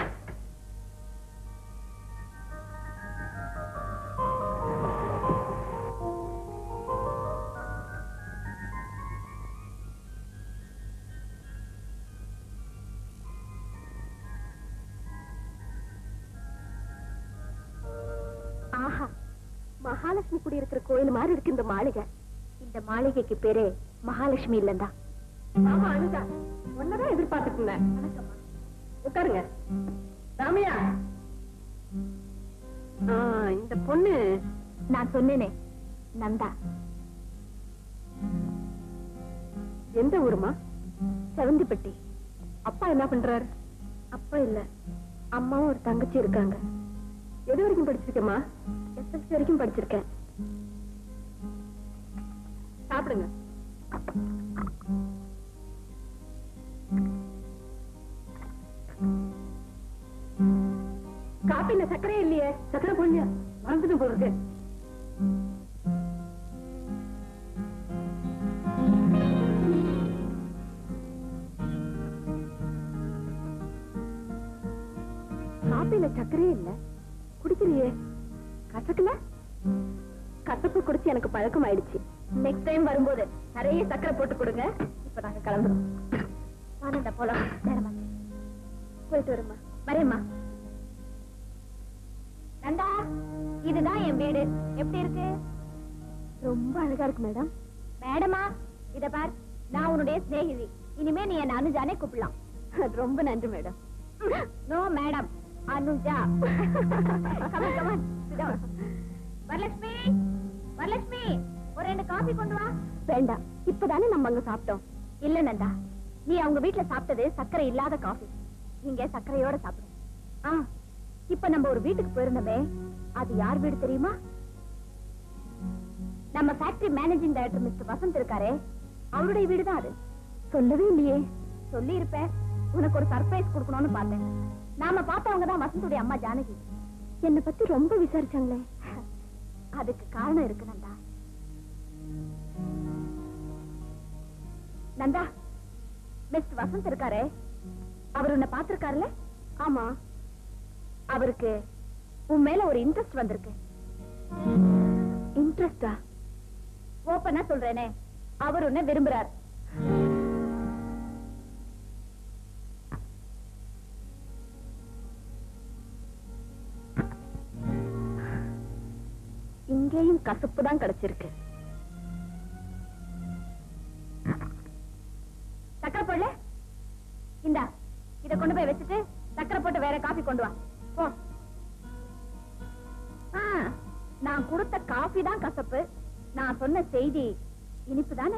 மகாலட்சுமி குடி இருக்கிற கோயில் மாதிரி இருக்கு இந்த மாளிகை இந்த மாளிகைக்கு பேரே மகாலட்சுமி இல்லந்தா ஆமா அனுதா ஒன்னதான் எதிர்பார்த்துட்டு இருந்தேன் உட்காருங்க ராமையா ஆ, இந்த பொண்ணு நான் சொன்னேனே நந்தா எந்த ஊருமா செவந்திப்பட்டி அப்பா என்ன பண்றாரு அப்பா இல்ல அம்மாவும் ஒரு தங்கச்சி இருக்காங்க எது வரைக்கும் படிச்சிருக்கேம்மா எஸ்எல்சி வரைக்கும் படிச்சிருக்கேன் சாப்பிடுங்க காப்பில சர்க்கரை இல்லையே சர்க்கரை போடலையா மறந்துட்டு போல இருக்கு காப்பில சக்கரையே இல்ல குடிக்கலையே கசக்கல கசப்பு குடிச்சு எனக்கு பழக்கம் ஆயிடுச்சு நெக்ஸ்ட் டைம் வரும்போது நிறைய சக்கரை போட்டு கொடுங்க இப்ப நாங்க கிளம்புறோம் வானண்டா போலாம் நேரமா போயிட்டு வருமா வரேம்மா நந்தா இதுதான் என் வீடு எப்படி இருக்கு ரொம்ப அழகா இருக்கு மேடம் மேடமா இத பார் நான் உன்னுடைய சிநேகிதி இனிமே நீ என்ன அனுஜானே கூப்பிடலாம் ரொம்ப நன்றி madam no madam Anuja Come on, come on. Sit down. Varalakshmi Varalakshmi ஒரு ரெண்டு காபி கொண்டு வா வேண்டாம் இப்பதானே நம்ம அங்க சாப்பிட்டோம் இல்ல நந்தா நீ அவங்க வீட்ல சாப்பிட்டது சர்க்கரை இல்லாத காஃபி இங்க சர்க்கரையோட சாப்பிடு ஆ இப்ப நம்ம ஒரு வீட்டுக்கு போயிருந்தோமே அது யார் வீடு தெரியுமா நம்ம factory managing director mister Vasanth இருக்காரே அவருடைய வீடு தான் அது சொல்லவே இல்லையே சொல்லி இருப்பேன் உனக்கு ஒரு சர்ப்ரைஸ் கொடுக்கணும்னு பார்த்தேன் நாம பார்த்தவங்க தான் வசந்துடைய அம்மா ஜானகி என்ன பத்தி ரொம்ப விசாரிச்சாங்களே அதுக்கு காரணம் இருக்கு நந்தா நந்தா மிஸ்டர் வசந்த் இருக்காரே அவர் உன்னை பார்த்திருக்காருல்ல ஆமா அவருக்கு உன் மேல ஒரு இன்ட்ரெஸ்ட் வந்திருக்கு இன்ட்ரெஸ்டா ஓப்பனா சொல்றேனே அவர் உன்னை விரும்புறார் இங்கேயும் கசப்பு தான் கிடைச்சிருக்கு சக்கரை போடல இந்தா இத கொண்டு போய் வச்சுட்டு சக்கரை போட்டு வேற காபி கொண்டு வா போ ஆ, நான் கொடுத்த காபி தான் கசப்பு நான் சொன்ன செய்தி இனிப்பு தானே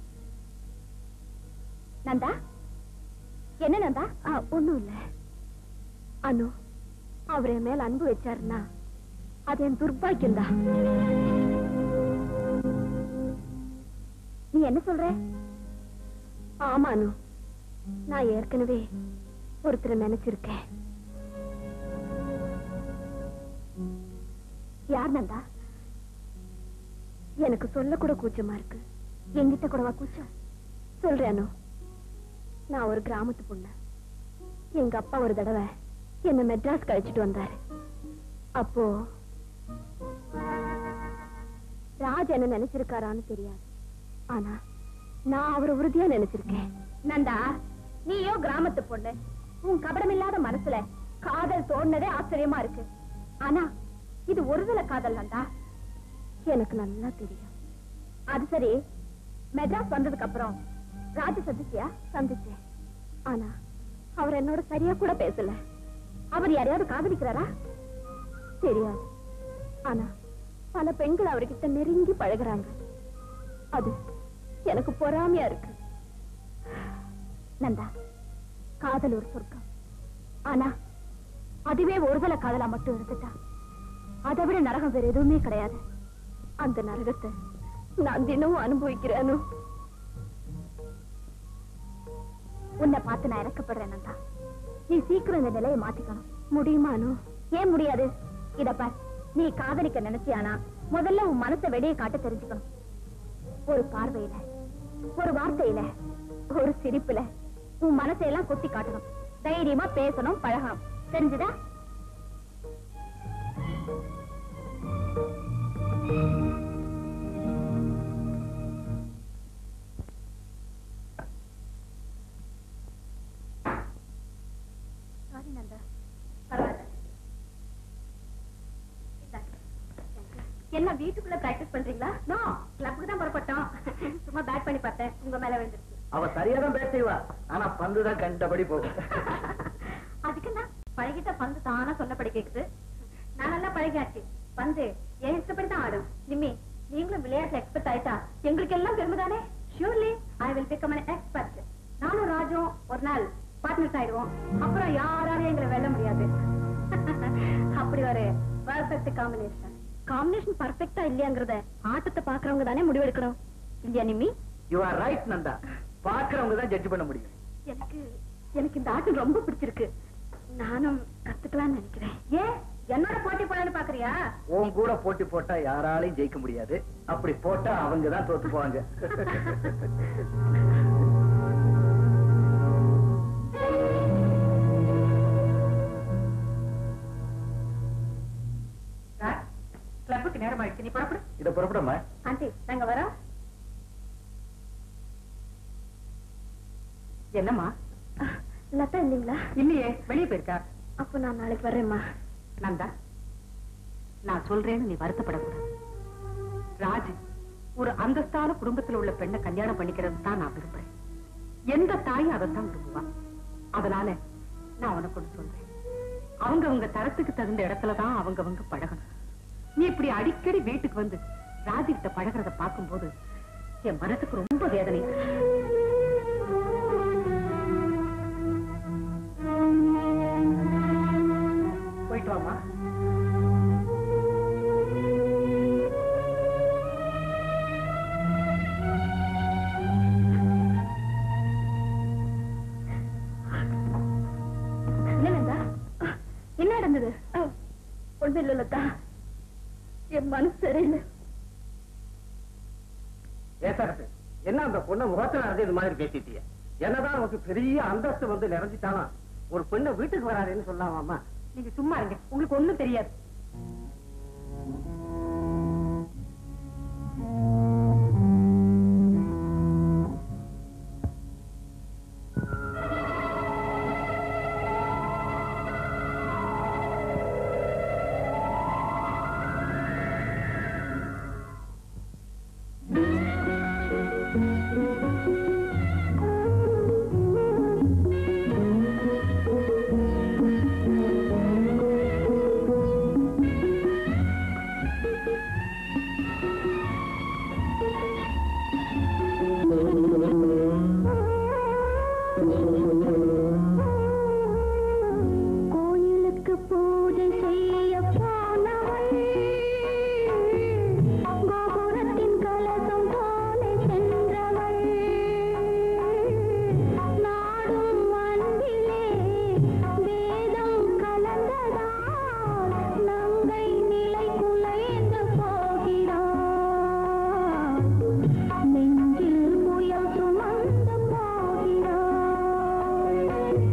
நந்தா என்ன நந்தா ஒண்ணும் இல்ல அனு அவர் என் மேல அன்பு வச்சாருன்னா அது என் துர்பாக்கியம் தான் நீ என்ன சொல்ற ஆமா அனு நான் ஏற்கனவே ஒருத்தரை நினைச்சிருக்கேன் யார் நந்தா எனக்கு சொல்ல கூட கூச்சமா இருக்கு என்கிட்ட கூடவா கூச்சம் சொல்றேன் அனு நான் ஒரு கிராமத்து பொண்ணு எங்க அப்பா ஒரு தடவை என்ன மெட்ராஸ் கழிச்சிட்டு வந்தாரு அப்போ ராஜ் என்ன நினைச்சிருக்காரான்னு தெரியாது ஆனா நான் அவரை உறுதியா நினைச்சிருக்கேன் நந்தா நீயோ கிராமத்து பொண்ணு உன் கபடமில்லாத மனசுல காதல் தோணுனதே ஆச்சரியமா இருக்கு ஆனா இது ஒருதலை காதல் நந்தா எனக்கு நல்லா தெரியும் அது சரி மெட்ராஸ் வந்ததுக்கு அப்புறம் ராஜ சந்திச்சியா சந்திச்சேன் ஆனா அவர் என்னோட சரியா கூட பேசல அவர் யாரையாவது காதலிக்கிறாரா தெரியாது ஆனா பல பெண்கள் அவர்கிட்ட நெருங்கி பழகுறாங்க அது எனக்கு பொறாமையா இருக்கு நந்தா காதல் ஒரு சொர்க்கம் ஆனா அதுவே ஒருதலை காதலா மட்டும் இருந்துட்டா அதை விட நரகம் வேற எதுவுமே கிடையாது அந்த நரகத்தை நான் தினமும் அனுபவிக்கிறேனோ உன்னை பார்த்து நான் இறக்கப்படுறேன் நந்தா நீ சீக்கிரம் இந்த நிலையை மாத்திக்கணும் முடியுமானோ ஏன் முடியாது இத பார் நீ காதலிக்க நினைச்சியானா முதல்ல உன் மனசை வெளியே காட்ட தெரிஞ்சுக்கணும் ஒரு பார்வையில ஒரு வார்த்தையில ஒரு சிரிப்புல உன் மனசையெல்லாம் கொட்டி காட்டணும் தைரியமா பேசணும் பழகணும் தெரிஞ்சுதா சாரி நந்தா பரவாயில்ல இந்தாங்க. என்ன வீட்டுக்குள்ள பிராக்டிஸ் பண்றீங்களா நோ கிளப்புக்கு தான் புறப்பட்டோம் சும்மா பேட் பண்ணி பார்த்தேன் உங்க மேல விழுந்துருச்சு அவ சரியா தான் பேட் செய்வா ஆனா பந்து தான் கண்டபடி போகும் அதுக்கு என்ன பழகிட்ட பந்து தானா சொன்னபடி கேக்குது நான் நல்லா பழகியாச்சு பந்து என் இஷ்டப்படி தான் ஆடும் நிம்மி நீங்களும் விளையாட்டுல எக்ஸ்பர்ட் ஆயிட்டா எங்களுக்கு எல்லாம் பெருமை தானே surely I will become an expert நானும் ராஜும் ஒரு நாள் பார்ட்னர்ஸ் ஆயிடுவோம் அப்புறம் யாராலையும் எங்களை வெல்ல முடியாது அப்படி ஒரு பர்ஃபெக்ட் காம்பினேஷன் காம்பினேஷன் பர்ஃபெக்ட்டா இல்லையாங்கிறத ஆட்டத்தை பாக்குறவங்க தானே முடிவெடுக்கணும் இல்லையா Nimmi you are right Nanda பாக்குறவங்க தான் ஜட்ஜ் பண்ண முடியும் எனக்கு எனக்கு இந்த ஆட்டம் ரொம்ப பிடிச்சிருக்கு நானும் கத்துக்கலாம்னு நினைக்கிறேன் ஏன் என்னோட போட்டி போடணும்னு பாக்குறியா உன் கூட போட்டி போட்டா யாராலையும் ஜெயிக்க முடியாது அப்படி போட்டா அவங்க தான் தோத்து போவாங்க கிளப்புக்கு நேரம் ஆயிடுச்சு நீ புறப்படு இத புறப்படமா ஆண்டி நாங்க வரோம் என்னம்மா லதா இல்லைங்களா இல்லையே வெளியே போயிருக்கா அப்ப நான் நாளைக்கு வர்றேம்மா நந்தா நான் சொல்றேன்னு நீ வருத்தப்படக்கூடாது ராஜு ஒரு அந்தஸ்தான குடும்பத்துல உள்ள பெண்ணை கல்யாணம் பண்ணிக்கிறது தான் நான் விரும்புறேன் எந்த தாயும் அதைத்தான் விரும்புவா அதனால நான் உனக்கு ஒண்ணு சொல்றேன் அவங்க அவங்க தரத்துக்கு தகுந்த இடத்துலதான் அவங்க அவங்க பழகணும் நீ இப்படி அடிக்கடி வீட்டுக்கு வந்து ராஜு கிட்ட பழகிறத பார்க்கும்போது என் மனசுக்கு ரொம்ப வேதனை போயிட்டு வாமா என்ன நந்தா என்ன நடந்தது ஒண்ணு இல்ல லதா என் மனசு சரியில்லை ஏசாரத்து என்ன அந்த பொண்ணை முகத்துல நடந்து இது மாதிரி பேசிட்டிய என்னதான் நமக்கு பெரிய அந்தஸ்து வந்து நிறைஞ்சிட்டாலும் ஒரு பெண்ணை வீட்டுக்கு வராதுன்னு சொல்லாமாமா நீங்க சும்மா இருங்க உங்களுக்கு ஒண்ணும் தெரியாது கோயிலுக்கு பூஜை செய்ய போனவள் கோபுரத்தின் கலசம் போல சென்றவள் நாடும் அன்பிலே வேதம் கலந்ததால் நங்கை நிலை குலைந்து போகிறாள் நெஞ்சில் புயல் சுமந்து போகிறாள்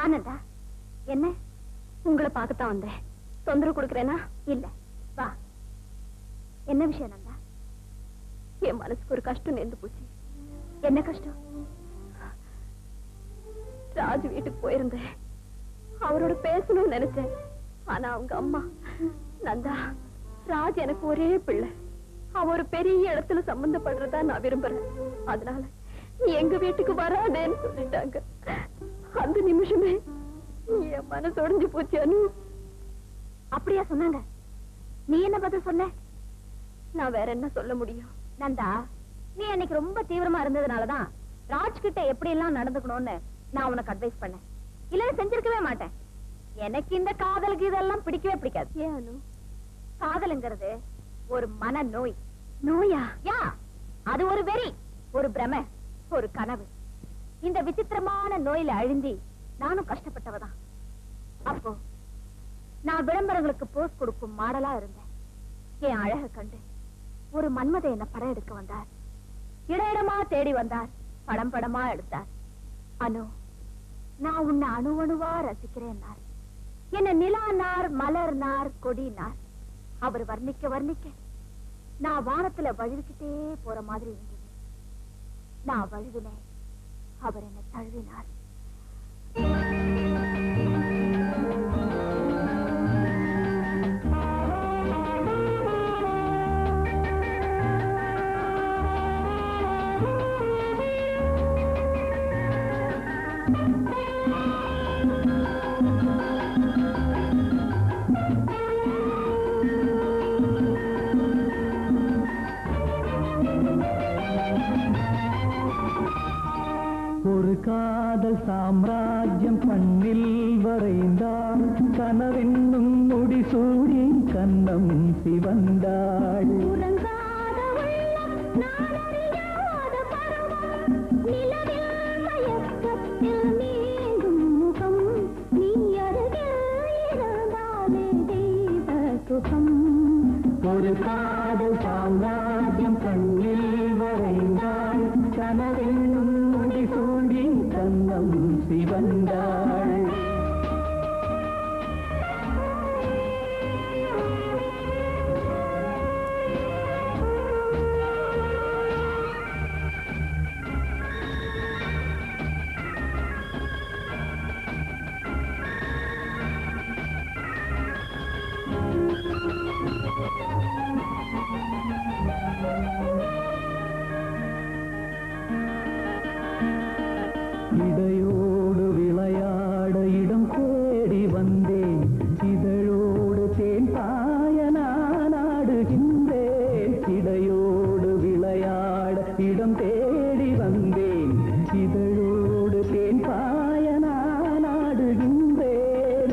வானதா என்ன உங்களை பார்க்கத்தான் வந்தேன் தொந்தரவு கொடுக்கறேனா இல்ல வா என்ன விஷயம் நந்தா என் மனசுக்கு ஒரு கஷ்டம் நேர்ந்து போச்சு என்ன கஷ்டம் ராஜு வீட்டுக்கு போயிருந்தேன் அவரோட பேசணும்னு நினைச்சேன் ஆனா அவங்க அம்மா நந்தா ராஜ் எனக்கு ஒரே பிள்ளை அவ ஒரு பெரிய இடத்துல சம்பந்தப்படுறதா நான் விரும்புறேன் அதனால நீ எங்க வீட்டுக்கு வராதேன்னு சொல்லிட்டாங்க அந்த நிமிஷமே என் மனசு உடைஞ்சு போச்சு அனு அப்படியா சொன்னாங்க நீ என்ன பதில் சொன்ன நான் வேற என்ன சொல்ல முடியும் நந்தா நீ அன்னைக்கு ரொம்ப தீவிரமா இருந்ததுனாலதான் ராஜ் கிட்ட எப்படி எல்லாம் நடந்துக்கணும்னு நான் உனக்கு அட்வைஸ் பண்ணேன் இல்ல செஞ்சிருக்கவே மாட்டேன் எனக்கு இந்த காதலுக்கு இதெல்லாம் பிடிக்கவே பிடிக்காது ஏன் அனு காதலுங்கிறது ஒரு மன நோய் நோயா யா அது ஒரு வெறி ஒரு பிரம ஒரு கனவு இந்த விசித்திரமான நோயில அழிஞ்சி நானும் கஷ்டப்பட்டவதான் அப்போ நான் விளம்பரங்களுக்கு போஸ் கொடுக்கும் மாடலா இருந்தேன் என் அழக கண்டு ஒரு மன்மத என்ன படம் எடுக்க வந்தார் இடையிடமா தேடி வந்தார் படம் படமா எடுத்தார் அனு நான் உன்னை அணு அணுவா ரசிக்கிறேன்னார் என்ன நிலானார் மலர்னார் கொடினார் அவர் வர்ணிக்க வர்ணிக்க நான் வானத்துல வழுவிக்கிட்டே போற மாதிரி இருந்தது நான் வழுவினேன் அவர் என்னை தழுவினார் ஒரு காதல் சாம்ராஜ்யம் பண்ணில் வரைந்தாள் கனவென்னும் முடிசூடி கண்ணம் சிவந்தாள் உறங்காத உள்ளம் நான் அறியாத பருவம் நிலவில் மயக்கத்தில் நீங்கும் முகம் நீ அருகில் இருந்தாலே தெய்வ சுகம் ஒரு காதல் சாம்ராஜ்யம் கண்ணில் வரைந்தாள் கனவென்னும் முடிசூடி கண்ணம் சிவந்தாள் இடையோடு விளையாட இடம் தேடி வந்தேன் இதழோடு தேன் பாய நான் ஆடுகின்றேன் இடையோடு விளையாட இடம் தேடி வந்தேன் இதழோடு தேன் பாய நான் ஆடுகின்றேன்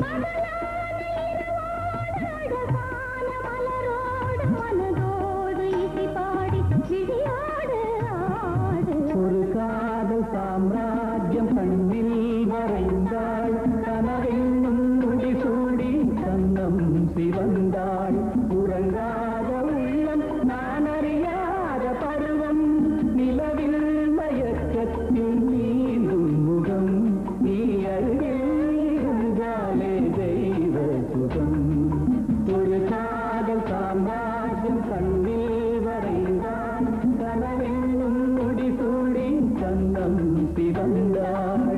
அழகான மலரோடு மனதோடு இசை பாடி விழியோடு ஆடு ஒரு காதல் சாம்ராஜ்யம் கண்ணில் வரைந்தாள் கனவென்னும் முடிசூடி கண்ணம் சிவந்தாள் உறங்காத உள்ளம் நான் அறியாத பருவம் நிலவில் மயக்கத்தில் நீந்தும் முகம் நீ அருகில் இருந்தாலே தெய்வ சுகம் ஒரு காதல் சாம்ராஜ்யம் கண்ணில் வரைந்தாள் கனவென்னும் முடிசூடி கண்ணம் சிவந்தாள்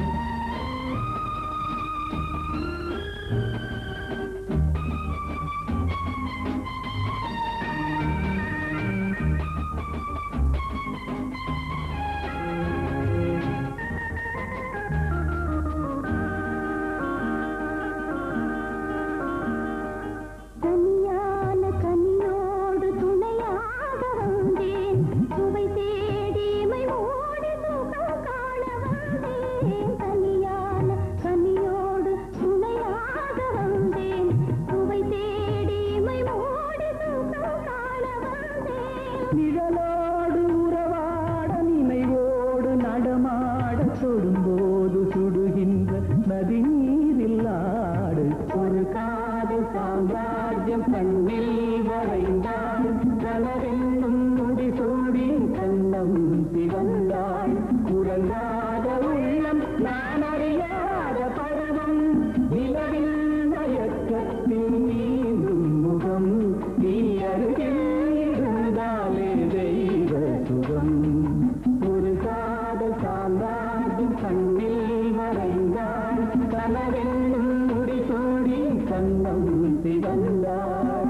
தனியான கனியோடு துணையாக வந்தேன் சுவை தேடிமை ஓடி சுகம் காண வந்தேன் தனியான கனியோடு துணையாக வந்தேன் சுவை தேடிமை ஓடி சுகம் காண வந்தேன் நிழலோடு உறவாட நினைவோடு நடமாட தொடும்போது சுடுகின்ற நதி நீரில் ஆடு ஒரு காதல் சாம்ராஜ்யம் கண்ணில் வரைந்தாள் கலவென்னும் முடிசூடி கண்ணம் சிவந்தாள் உறங்காத உள்ளம் நான் அறியாத பழ பேசி வந்தாள்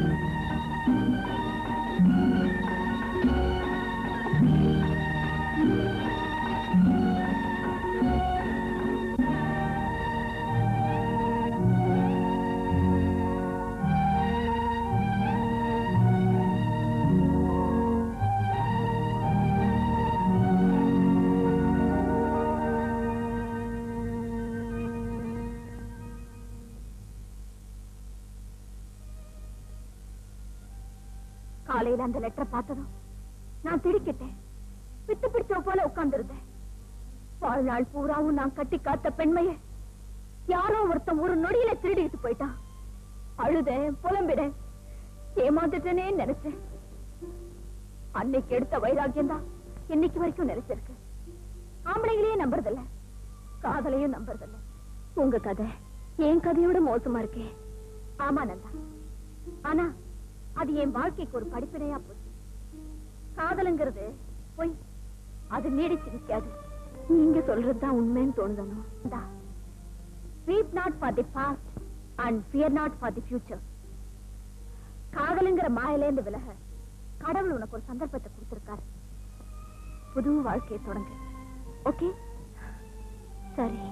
காலையில அந்த லெட்டர் பார்த்ததும் நான் திடுக்கிட்டேன் பித்து பிடிச்ச போல உட்கார்ந்திருந்தேன் வாழ்நாள் பூராவும் நான் கட்டி காத்த பெண்மைய யாரோ ஒருத்தன் ஒரு நொடியில திருடிட்டு போயிட்டான் அழுதேன் புலம்பிடேன் ஏமாந்துட்டேனே நினைச்சேன் அன்னைக்கு எடுத்த வைராக்கியம் தான் இன்னைக்கு வரைக்கும் நினைச்சிருக்கு ஆம்பளைங்களையே நம்புறதில்ல காதலையும் நம்புறதில்ல உங்க கதை என் கதையோட மோசமா இருக்கே ஆமா நந்தா ஆனா அது என் வாழ்க்கைக்கு ஒரு படிப்பினையா போச்சு காதலுங்கிறது பொய் அது நீடிச்சு நிக்காது நீங்க சொல்றதுதான் உண்மைன்னு தோணுதனும் weep not for the past and fear not for the future காதலுங்கிற மாயிலேந்து விலக கடவுள் உனக்கு ஒரு சந்தர்ப்பத்தை கொடுத்திருக்காரு புது வாழ்க்கையை தொடங்கு ஓகே சரி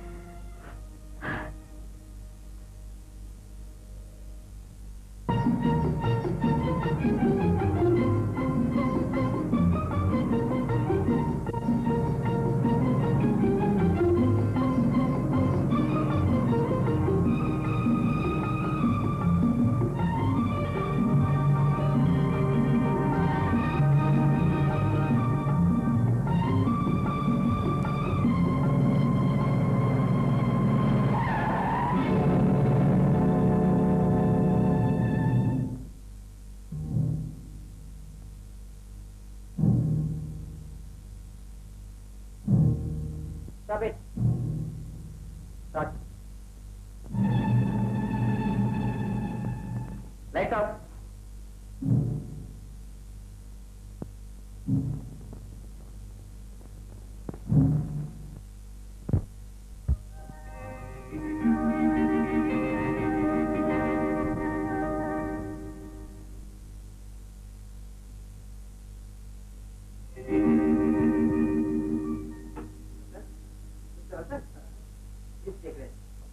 Stop it. Start. Light off. Please take rest.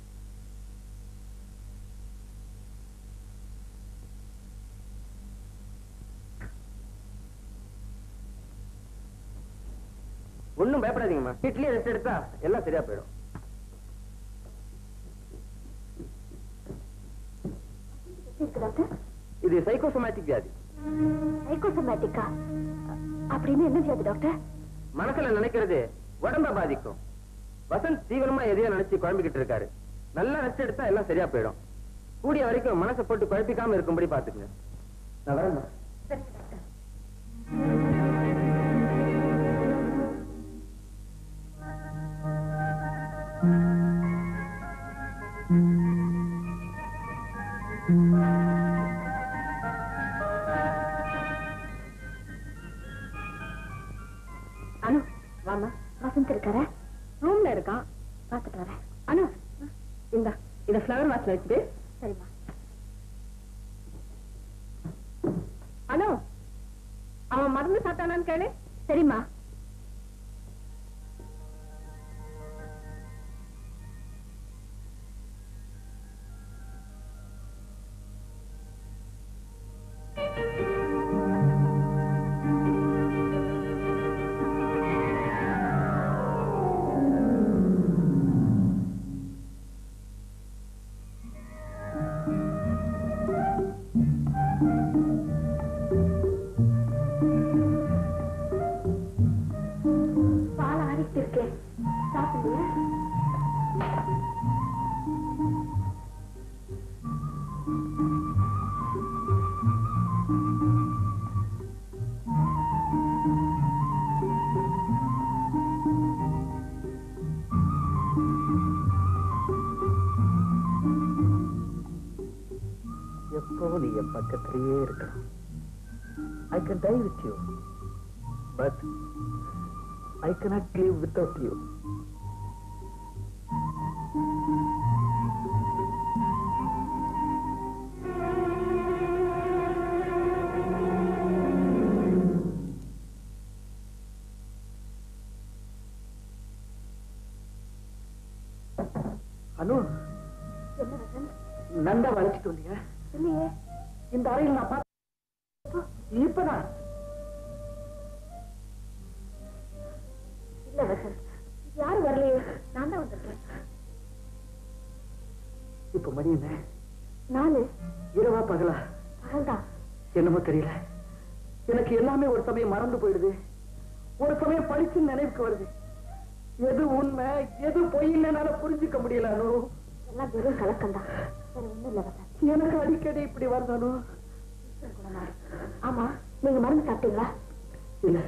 ஒண்ணும் பயப்படாதீங்கம்மா வீட்லயே ரெஸ்ட் எடுத்தா எல்லாம் சரியா போயிடும் இருக்கு டாக்டர் இது சைக்கோசோமேட்டிக் வியாதி சைக்கோசோமேட்டிக்கா அப்படின்னு என்ன வியாதி டாக்டர் மனசுல நினைக்கிறது உடம்ப பாதிக்கும் வசந்த் தீவிரமா எதையோ நினைச்சு குழம்பிக்கிட்டு இருக்காரு நல்லா ரெஸ்ட் எடுத்தா எல்லாம் சரியா போயிடும் கூடிய வரைக்கும் மனசை போட்டு குழப்பிக்காம இருக்கும்படி பாத்துக்கங்க நான் வரேன் அனு வாமா வசந்த் இருக்காரா ரூம்ல இருக்கான் பாத்துட்டு வரேன் அனு இந்த இத ஃப்ளவர் வாஸ்ல வச்சுட்டு சரிம்மா அனு அவன் மருந்து சாப்பிட்டானான்னு கேளு சரிம்மா பால் ஆடிட்டு இருக்கேன் சாப்பிடுங்க எப்பவும் நீ என் பக்கத்திலேயே இருக்கணும் I can die with you but I cannot live without you இல்லையே இந்த அறையில் நான் பார்த்த இப்பதான் இல்ல வசந்த் யாரும் வரலையே நான் தான் வந்திருக்கேன் இப்ப மணி என்ன நாலு இரவா பகலா பகல்தான் என்னமோ தெரியல எனக்கு எல்லாமே ஒரு சமயம் மறந்து போயிடுது ஒரு சமயம் படிச்சு நினைவுக்கு வருது எது உண்மை எது பொய்ன்னு என்னால புரிஞ்சுக்க முடியல அனு எல்லாம் வெறும் கலக்கம்தான் வேற ஒண்ணும் இல்ல வசந்த் எனக்கு அடிக்கடி இப்படி வருது அனு ஆமா நீங்க மருந்து சாப்பிட்டீங்களா இல்ல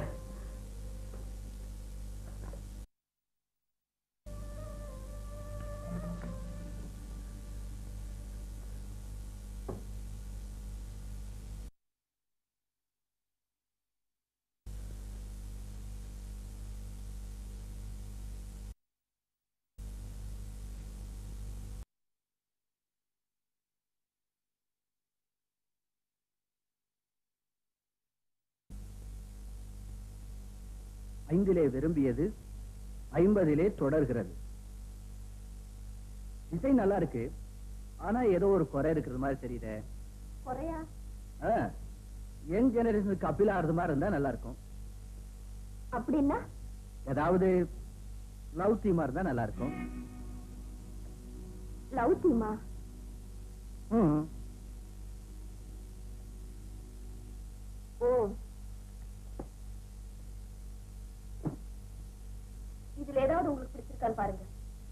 ஐந்திலே விரும்பியது ஐம்பதிலே தொடர்கிறது இசை நல்லா இருக்கு ஆனா ஏதோ ஒரு குறை இருக்கிறது மாதிரி தெரியுதே குறையா யங் ஜெனரேஷனுக்கு அப்பீல் ஆகுறது மாதிரி இருந்தா நல்லா இருக்கும் அப்படின்னா ஏதாவது லவ் தீமா இருந்தா நல்லா இருக்கும் லவ் தீமா ம். ஓ இதுல ஏதாவது உங்களுக்கு பிடிச்சிருக்கான்னு பாருங்க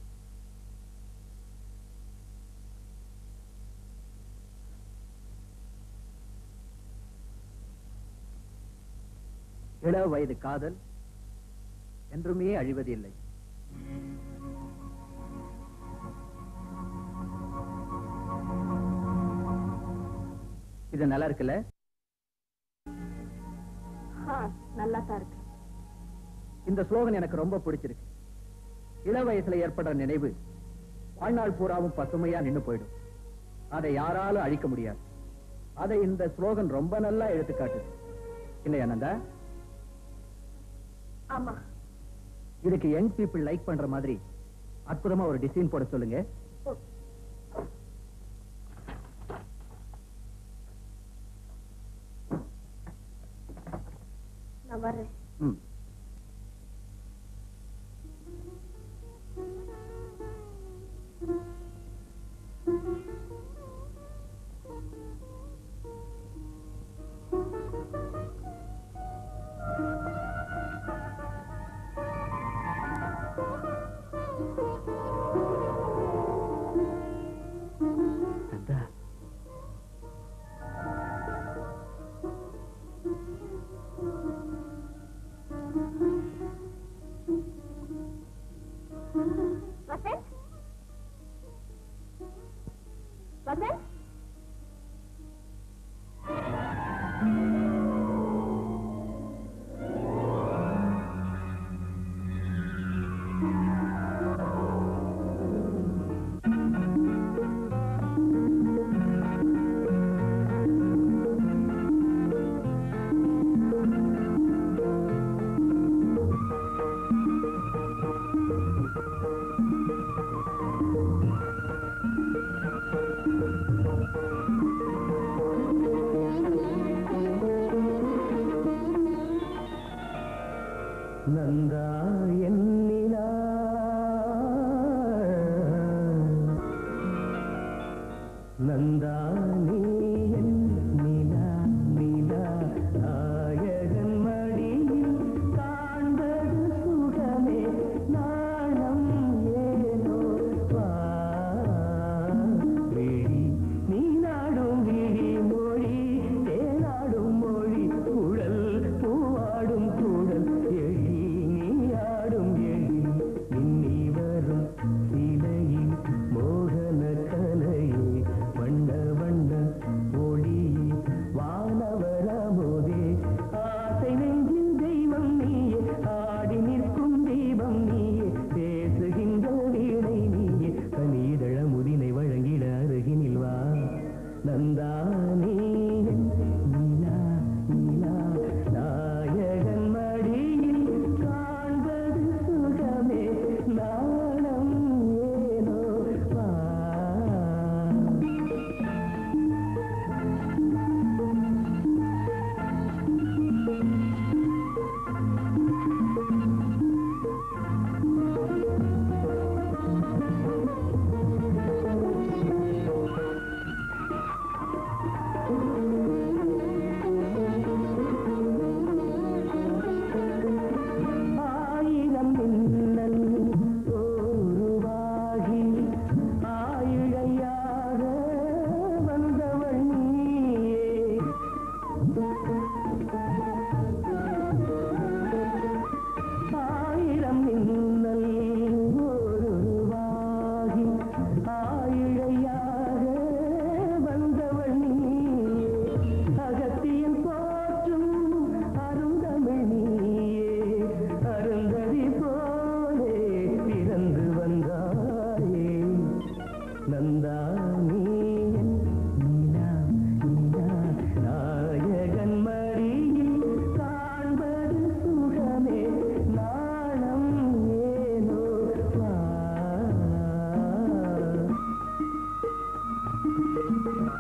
இள வயது காதல் என்றுமே அழிவதில்லை இது நல்லா இருக்குல்ல நல்லா தான் இருக்கு இந்த ஸ்லோகன் எனக்கு ரொம்ப பிடிச்சிருக்கு இள வயசுல ஏற்படுற நினைவு வாழ்நாள் பூராவும் பசுமையா நின்னு போயிடும் அதை யாராலும் அழிக்க முடியாது அதை இந்த ஸ்லோகன் ரொம்ப நல்லா எடுத்துக்காட்டுது இல்லையா நந்தா ஆமா இதுக்கு யங் பீப்புள் லைக் பண்ற மாதிரி அற்புதமா ஒரு டிசைன் போட சொல்லுங்க நான் வர்றேன் ம். நந்தா வசந்த் வசந்த் நந்தா என்னிலா நந்தா நீ என் நிலா நிலா நாயகன் மடியில் காண்பது சுகமே நாணம் ஏனோ வா விழி நீ நாடும் விழி மொழி தேனாடும் மொழி குழல் பூவாடும் குழல் எழி நீ ஆடும் எழி இன்னி வரும் சிலையில் மோகன கலையே வண்ண வண்ண ஒளியே வானவரமுதே ஆசை நெஞ்சில் தெய்வம் நீயே ஆடி நிற்கும் தீபம் நீயே பேசுகின்ற வீணை நீயே கனீதழ முதினை வழங்கிட அருகினில் வா நந்தா நீ என் நிலா நிலா நாயகன் மடியில் காண்பது சுகமே நாணம் ஏனோ வா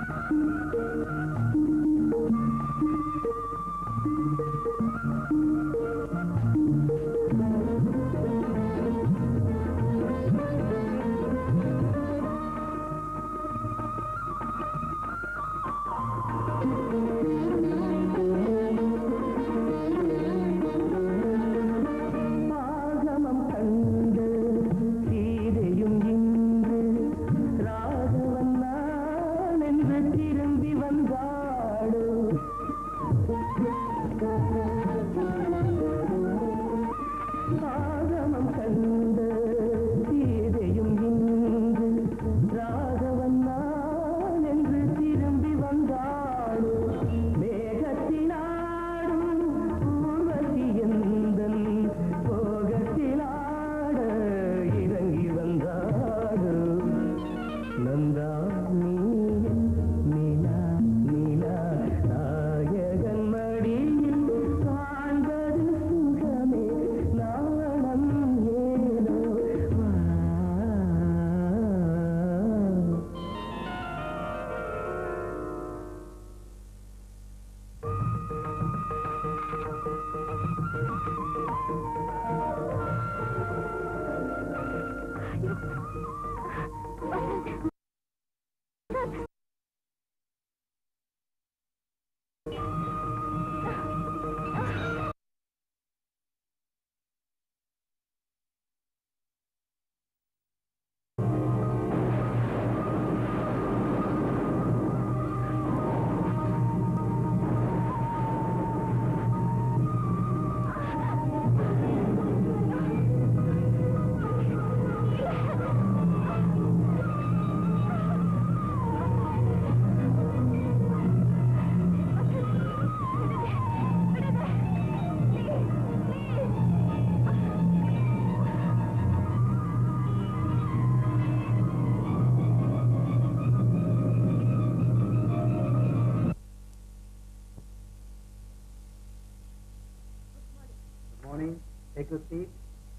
ஆகமம் கண்டு சீதையும் இன்று ராகவன் நான் என்று திரும்பி வந்தாடு ஆகமம் கண்டு சீதையும் இன்று ராகவன் நான் என்று திரும்பி வந்தாடு மேகத்தினாடும் ஊர்வசி எந்தன் போகத்திலாட இறங்கி வந்தாடு நந்தா நீயன் நிலா நிலா நாயகன் மடியில் காண்பது சுகமே நாணம் ஏனோ வா morning. Take your seat.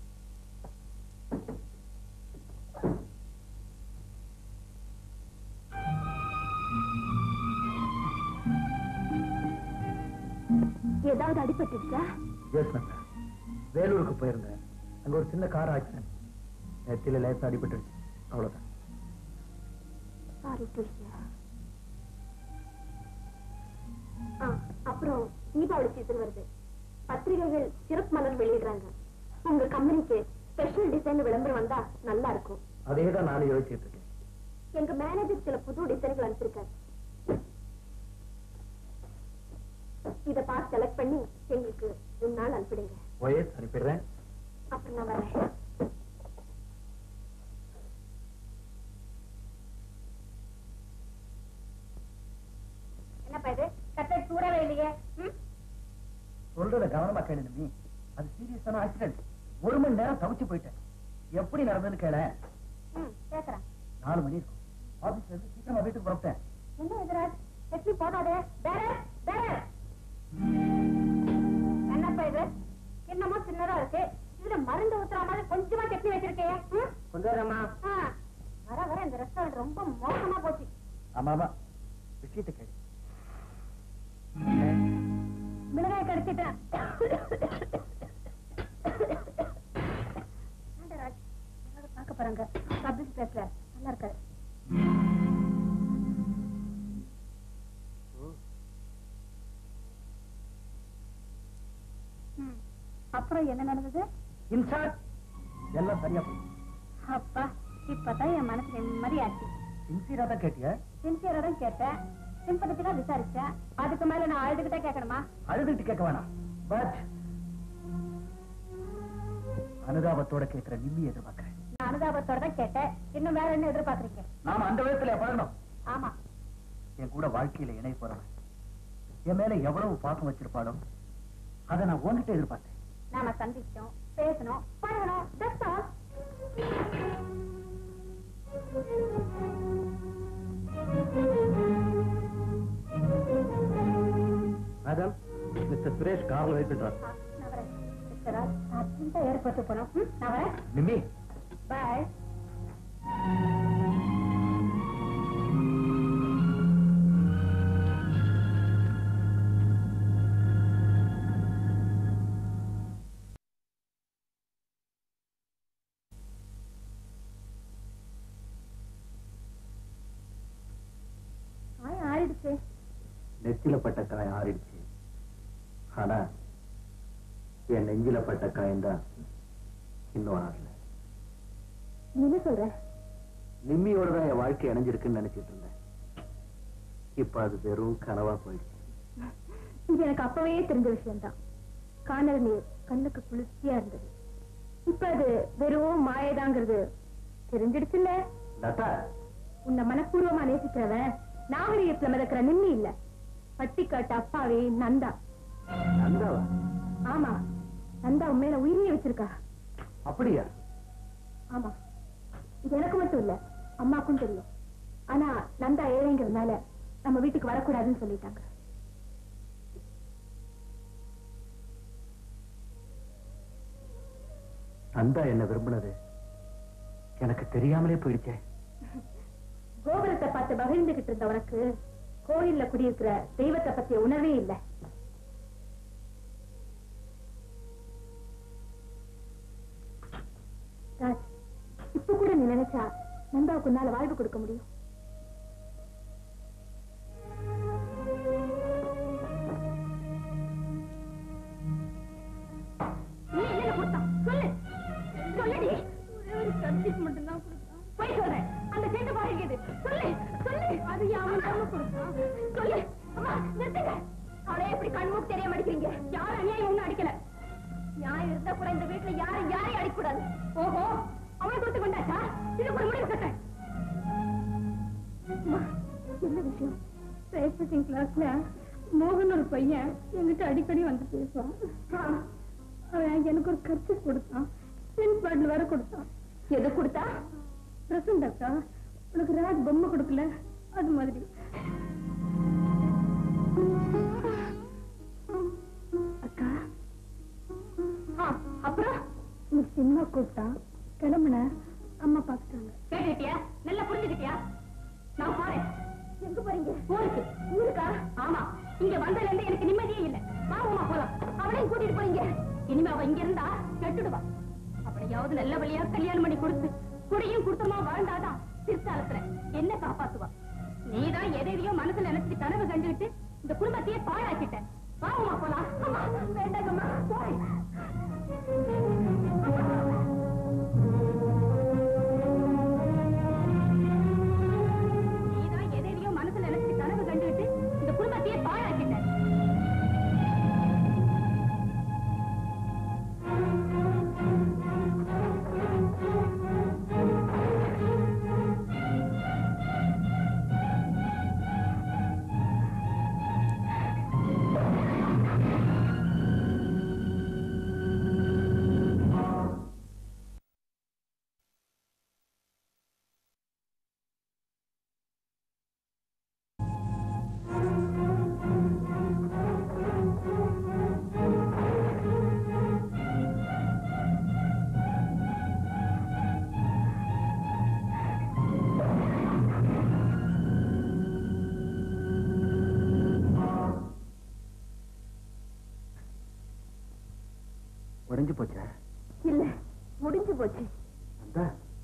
ஏதாவது அடிபட்டுச்சா எஸ் நந்தா வேலூருக்கு போயிருந்தேன் அங்க ஒரு சின்ன கார் ஆக்சிடென்ட் நெத்தியில லேசா அடிபட்டுருச்சு அவ்வளவுதான் சாரி டு அப்புறம் தீபாவளி சீசன் வருது பத்திரிகைகள் சிறப்பு மலர் வெளியிடுறாங்க உங்க கம்பெனிக்கு ஸ்பெஷல் டிசைன் விளம்பரம் வந்தா நல்லா இருக்கும் அதே தான் நானும் யோசிச்சுட்டு இருக்கேன் எங்க மேனேஜர் சில புது டிசைன்கள் அனுப்பிச்சிருக்காரு இத பார்த்து செலக்ட் பண்ணி எங்களுக்கு ரெண்டு நாள் அனுப்பிடுங்க ஒயஸ் அனுப்பிடுறேன் அப்புறம் நான் வரேன் என்னப்பா இது கட்டை தூரவே இல்லையே ம்? சொல்றத கவனமா கேளு நீ அது சீரியஸான ஆக்சிடென்ட் ஒரு மணி நேரம் தவிச்சு போயிட்டேன் எப்படி நடந்ததுன்னு கேள ம் கேக்குறேன் நாலு மணி இருக்கும் ஆபீஸ்ல இருந்து சீக்கிரமா வீட்டுக்கு புறப்பட்டேன் என்ன எதிராஜ் எப்படி போடாதே வேற வேற என்னப்பா இது என்னமோ சின்னதா இருக்கு இதுல மருந்து ஊத்துற மாதிரி கொஞ்சமா சட்னி வச்சிருக்கே ம்? கொஞ்சம் ஆ, வர வர இந்த ரெஸ்டாரண்ட் ரொம்ப மோசமா போச்சு ஆமா ஆமா விஷயத்தை கேளு மிளகாய் கடிச்சிட்டேன் ராஜ் யாராவது பார்க்க போறாங்க பப்ளிக் பிளேஸ்ல நல்லா இருக்காது ம். அப்புறம் என்ன நடந்தது இன்சார்ட் எல்லாம் சரியா போய் அப்பா இப்பதான் என் மனசு நிம்மதியாச்சு சின்சியரா தான் கேட்டியா சின்சியரா தான் கேட்டேன் சிம்பத்திக்கா விசாரிச்சேன் அதுக்கு மேல நான் அழுதுகிட்டே கேட்கணுமா அழுதுட்டு கேட்க வேணாம் பட் அனுதாபத்தோட கேட்கிற நிம்மி எதிர்பார்க்கிறேன் நான் அனுதாபத்தோட தான் கேட்டேன் இன்னும் வேற என்ன எதிர்பார்க்கறீங்க நாம அந்த விதத்துல பழகணும் ஆமா என் கூட வாழ்க்கையில இணை போறவன் என் மேல எவ்வளவு பாசம் வச்சிருப்பாளோ அதை நான் உன்கிட்ட எதிர்பார்த்தேன் நாம சந்திச்சோம் பேசணும் பழகணும் that's all. Madam mister Suresh கார்ல வைத்துட்டார் ஆ, நான் வரேன். மிஸ்டர் ராஜ், அர்ஜென்ட்டா ஏர்போர்ட் போகணும் ம், நான் வரேன் நிம்மி பாய் நெத்தில பட்ட காயம் ஆறிடுச்சு ஆனா என் நெஞ்சில பட்ட காயம்தான் இன்னும் ஆறல நீ என்ன சொல்ற நிம்மியோட தான் என் வாழ்க்கை இணைஞ்சிருக்குன்னு நினைச்சிட்டு இருந்தேன் இப்ப அது வெறும் கனவா போயிடுச்சு இது எனக்கு அப்பவே தெரிஞ்ச விஷயம்தான் காணல் நீர் கண்ணுக்கு குளிர்ச்சியா இருந்தது இப்ப அது வெறும் மாயதாங்கிறது தெரிஞ்சிடுச்சுல்ல லதா உன்னை மனப்பூர்வமா நேசிக்கிறவன் நாகரீகத்துல மிதக்கிற நிம்மி இல்ல பட்டிக்காட்டு அப்பாவே நந்தா நந்தாவா ஆமா நந்தா உன் மேல உயிரியே வச்சிருக்கா அப்படியா ஆமா இது எனக்கு மட்டும் இல்ல அம்மாக்கும் தெரியும் ஆனா நந்தா ஏழைங்கிறதுனால நம்ம வீட்டுக்கு வரக்கூடாதுன்னு சொல்லிட்டாங்க நந்தா என்ன விரும்பினது எனக்கு தெரியாமலே போயிடுச்சே கோபுரத்தை பார்த்து மகிழ்ந்துகிட்டு இருந்த உனக்கு கோயில்ல குடியிருக்கிற தெய்வத்தை பத்திய உணர்வே இல்ல ராஜ் இப்ப கூட நீ நினைச்சா நந்தாவுக்கு உன்னால வாழ்வு கொடுக்க முடியும் நீ என்னென்ன கொடுத்தான்? சொல்லு. சொல்லுடி. போய் சொல்றேன். அந்த செண்டு பாருங்க சொல்லு சொல்லு அது அவன் தம்ம கொடுத்தான் சொல்லு அம்மா நிறுத்துங்க அவளை எப்படி கண்மூக்கு தெரிய மாட்டேங்கிறீங்க யாரும் அநியாயம் ஒண்ணும் அடிக்கல நியாயம் இருந்தா கூட இந்த வீட்டுல யாரும் யாரையும் அடிக்கக்கூடாது ஓஹோ அவனை கொடுத்து கொண்டாச்சா இது ஒரு முடிவு கட்ட என்ன விஷயம் டைப்ரைட்டிங் கிளாஸ்ல மோகன் ஒரு பையன் என்கிட்ட அடிக்கடி வந்து பேசுவான் அவன் எனக்கு ஒரு கருத்து கொடுத்தான் பின் பாட்டில் வேற கொடுத்தான் எது கொடுத்தா பிரசன்ட் அக்கா உனக்கு ராஜ் பொம்மை கொடுக்கல அது மாதிரி அக்கா அப்புறம் நீ சினிமா கூப்பிட்டா கிளம்புன அம்மா பாத்துட்டாங்க கேட்டுக்கிட்டியா நல்லா புரிஞ்சுக்கிட்டியா நான் போறேன் எங்க போறீங்க ஊருக்கு ஊருக்கா ஆமா இங்க வந்ததுல இருந்து எனக்கு நிம்மதியே இல்ல வாங்கம்மா போலாம் அவளையும் கூட்டிட்டு போறீங்க இனிமே அவ இங்க இருந்தா கெட்டுடுவா அப்படியாவது நல்ல வழியா கல்யாணம் பண்ணி கொடுத்து குடியும் குடுத்தமா வாழ்ந்தாதான் பிற்காலத்துல என்ன காப்பாத்துவா நீதான் எதையோ மனசுல நினைச்சிட்டு கனவு கண்டுகிட்டு இந்த குடும்பத்தையே பாழாக்கிட்ட வாங்கம்மா போலாம் அம்மா, வேண்டாங்கம்மா போய் நீதான் எதையோ மனசுல நினைச்சிட்டு கனவு கண்டுகிட்டு இந்த குடும்பத்தையே பாழாக்கிட்ட உடைஞ்சு போச்சா இல்ல முடிஞ்சு போச்சு நந்தா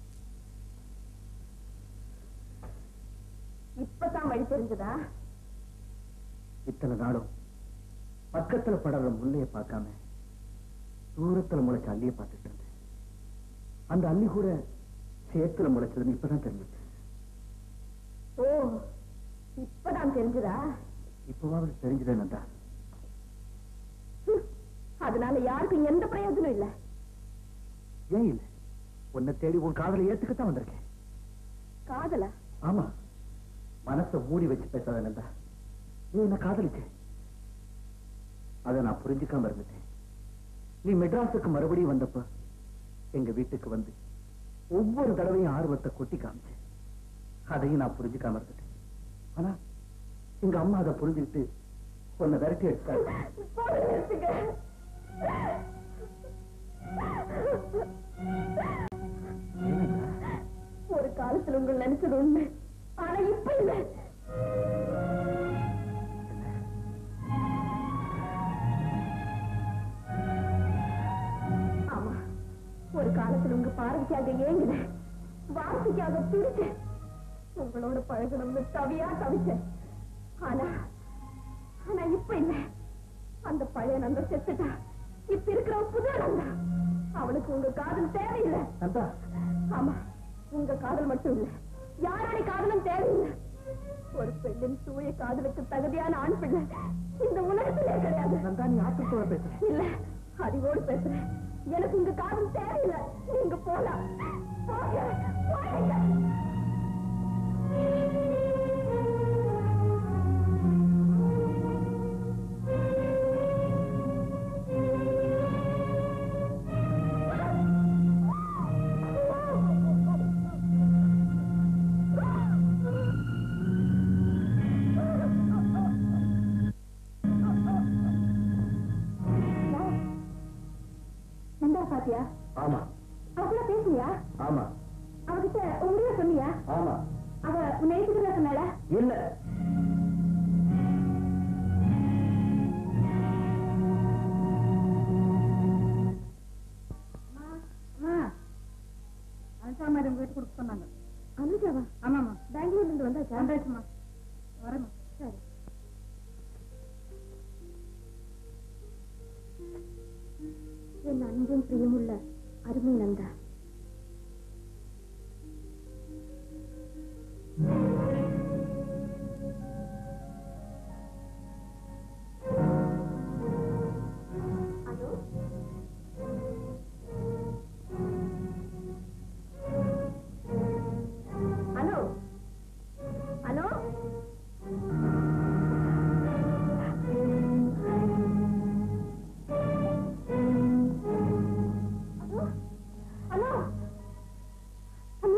இப்பதான் வழி தெரிஞ்சதா இத்தனை நாளும் பக்கத்துல படற முள்ளைய பார்க்காம தூரத்துல முளைச்ச அள்ளிய பார்த்துட்டு இருந்தேன் அந்த அள்ளி கூட சேத்துல முளைச்சதுன்னு இப்பதான் தெரிஞ்சுச்சு ஓ இப்பதான் தெரிஞ்சதா இப்பவாவது தெரிஞ்சுதே நந்தா ஹம், அதனால யாருக்கும் எந்த பிரயோஜனம் இல்ல ஏன் இல்ல உன்னை தேடி உன் காதலை ஏத்துக்கத்தான் வந்திருக்கேன் காதல ஆமா மனசை மூடி வச்சு பேசாத நந்தா நீ என்ன காதலிச்ச அதை நான் புரிஞ்சுக்காம இருந்துட்டேன் நீ மெட்ராஸுக்கு மறுபடியும் வந்தப்ப எங்க வீட்டுக்கு வந்து ஒவ்வொரு தடவையும் ஆர்வத்தை கொட்டி காமிச்சேன் அதையும் நான் புரிஞ்சுக்காம இருந்துட்டேன் ஆனா எங்க அம்மா அதை புரிஞ்சுக்கிட்டு உன்னை விரட்டி எடுத்தாங்க ஒரு காலத்துல உங்களை நினைச்சது உண்மை ஆனா இப்ப இல்ல ஆமா ஒரு காலத்துல உங்க பார்வைக்காக ஏங்குனேன் வார்த்தைக்காக துடிச்சேன் உங்களோட பழகணும்னு தவியா தவிச்சேன் ஆனா இப்ப இல்ல அந்த பழைய நந்த செத்துட்டா இப்ப இருக்கிற புது நந்தா அவளுக்கு உங்க காதல் தேவையில்லை நந்தா ஆமா உங்க காதல் மட்டும் இல்ல யாருடைய காதலும் தேவையில்லை ஒரு பெண்ணின் தூய காதலுக்கு தகுதியான ஆண் பிள்ளை இந்த உலகத்திலே கிடையாது நந்தா நீ ஆத்திரத்தோட பேச இல்ல அறிவோடு பேசுறேன் எனக்கு உங்க காதல் தேவையில்லை நீங்க போலாம் போங்க போங்க நந்தா பாத்தியா ஆமா அவ பேசுனியா ஆமா அவகிட்ட உண்மையா சொன்னியா ஆமா அவ உன்னை ஏத்துக்கிறதா சொன்னால இல்ல அனுஷா மேடம் வீட்டு கொடுக்க சொன்னாங்க அனுஜாவா ஆமாம்மா பெங்களூர்ல இருந்து வந்தாச்சா வந்தாச்சுமா வரேம்மா சரி என் அன்பும் பிரியமுள்ள அருமை Nanda hello hello hello hello hello hello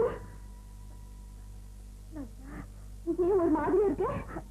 Nanda இது ஏன் ஒரு மாதிரியா இருக்கு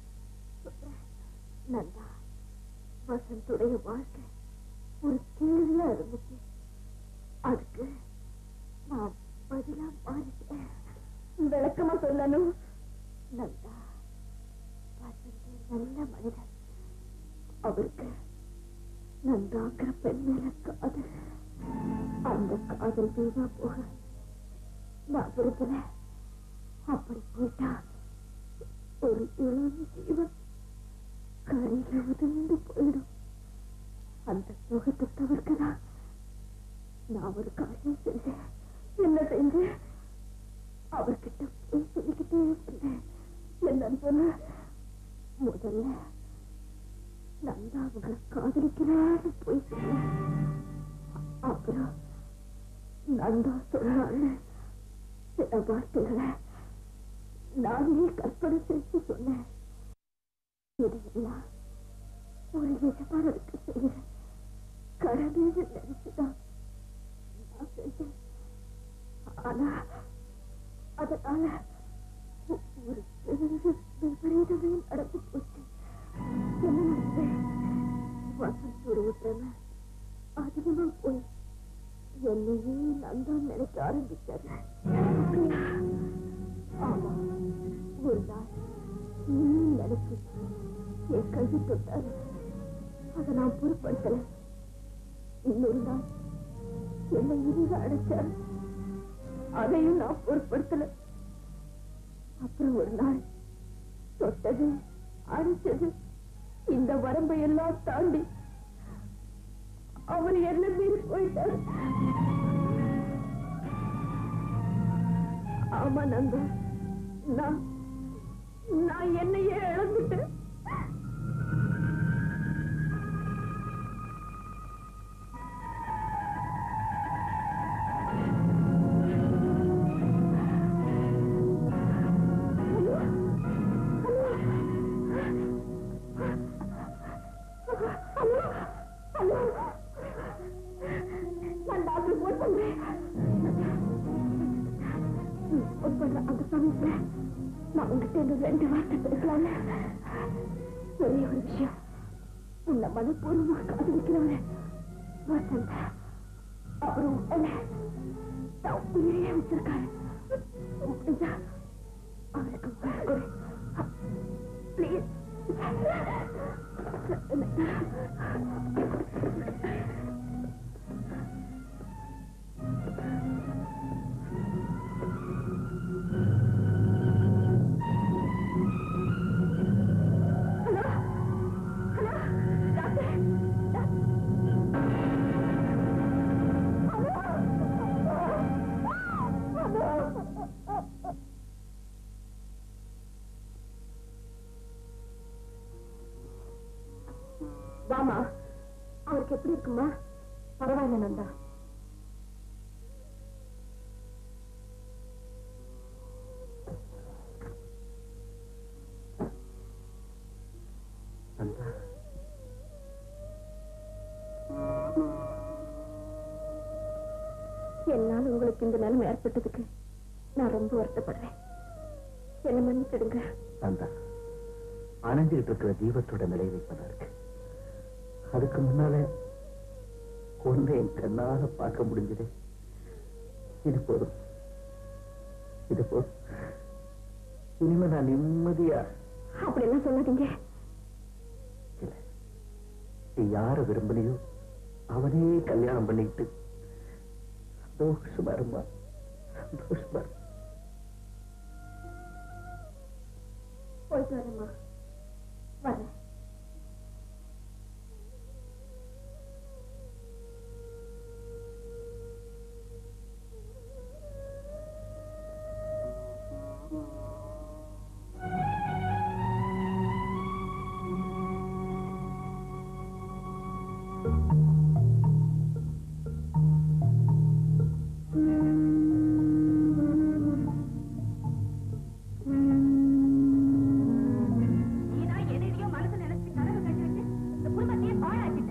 நந்தா வசந்துடைய வாழ்க்கை ஒரு கேள்வியா இருந்துச்சு அதுக்கு நான் பதிலா மாறிட்டேன் விளக்கமா சொல்லணும் நந்தா வசந்த் நல்ல மனிதன் அவருக்கு நந்தாங்கிற பெண் மேல காதல் அந்த காதல் வீணா போக நான் விரும்பல அப்படி போயிட்டா ஒரு இளம் ஜீவன் கரையில உதிர்ந்து போயிடும் அந்த சுகத்தை தவிர்க்கதான் நான் ஒரு காரியம் செஞ்சேன் என்ன செஞ்சேன் அவர்கிட்ட போய் சொல்லிக்கிட்டே இருந்தேன் என்னன்னு சொன்ன முதல்ல நந்தா அவங்களை காதலிக்கிறான்னு போய் சொன்னேன் அப்புறம் நந்தா சொன்னான்னு சில வார்த்தைகளை நானே கற்பனை செஞ்சு சொன்னேன் இதையெல்லாம் ஒரு எஜமானருக்கு செய்ய கடமைன்னு நினைச்சுதான் நான் செஞ்சேன் ஆனா அதனால ஒ- ஒரு பெரிய விபரீதமே நடந்து போச்சு என்ன நடந்தது வசந்த் ஒரு உத்தரவு அதிகமா போய் என்னையே நந்தான் நினைக்க ஆரம்பிச்சாரு அப்படியா? ஆமா ஒரு நாள் நீ நினைச்சு என் கையை தொட்டாரு அதை நான் பொருட்படுத்தல இன்னொரு நாள் என்னை இறுக அடைச்சாரு அதையும் நான் பொருட்படுத்தல அப்புறம் ஒரு நாள் தொட்டது அடிச்சது இந்த வரம்பை எல்லாம் தாண்டி அவர் என்ன மீறி போயிட்டாரு ஆமா நந்தா நான் நான் என்னையே இழந்துட்டேன் ஹலோ ஹலோ நான் டாக்டர் போன் பண்றேன் போன் பண்ற அந்த சமயத்துல நான் உங்ககிட்ட இந்த ரெண்டு வார்த்தை பேசலாம்ல ஒரே ஒரு விஷயம் உன்னை மனப்பூர்வமா காதலிக்கிறவன வசந்த் அவர் உடனே நான் உயிரையே வச்சிருக்காரு முடிஞ்சா அவருக்கு ஒரு ப்ளீஸ் ஹலோ ஹலோ வாமா அவருக்கு எப்படி இருக்குமா பரவாயில்ல நந்தா நந்தா என்னால் உங்களுக்கு இந்த நிலைமை ஏற்பட்டதுக்கு நான் ரொம்ப வருத்தப்படுறேன் என்ன மன்னிச்சிடுங்க நந்தா அணைஞ்சுகிட்டு இருக்கிற தீபத்தோட நிலை வைப்பதற்கு அதுக்கு முன்னால ஒன்றை என் கண்ணால பார்க்க முடிஞ்சது இது போதும் இது போதும் இனிமே நான் நிம்மதியா அப்படியெல்லாம் சொல்லாதீங்க இல்ல நீ யார விரும்பலையோ அவனே கல்யாணம் பண்ணிக்கிட்டு சந்தோஷமா இருமா சந்தோஷமா இருமா போயிட்டு வரேம்மா வரேன் நீதான் எதையோ மனசு நினைச்சு கனவு கட்டி வச்சு இந்த குடும்பத்தையே பாழாக்கிட்ட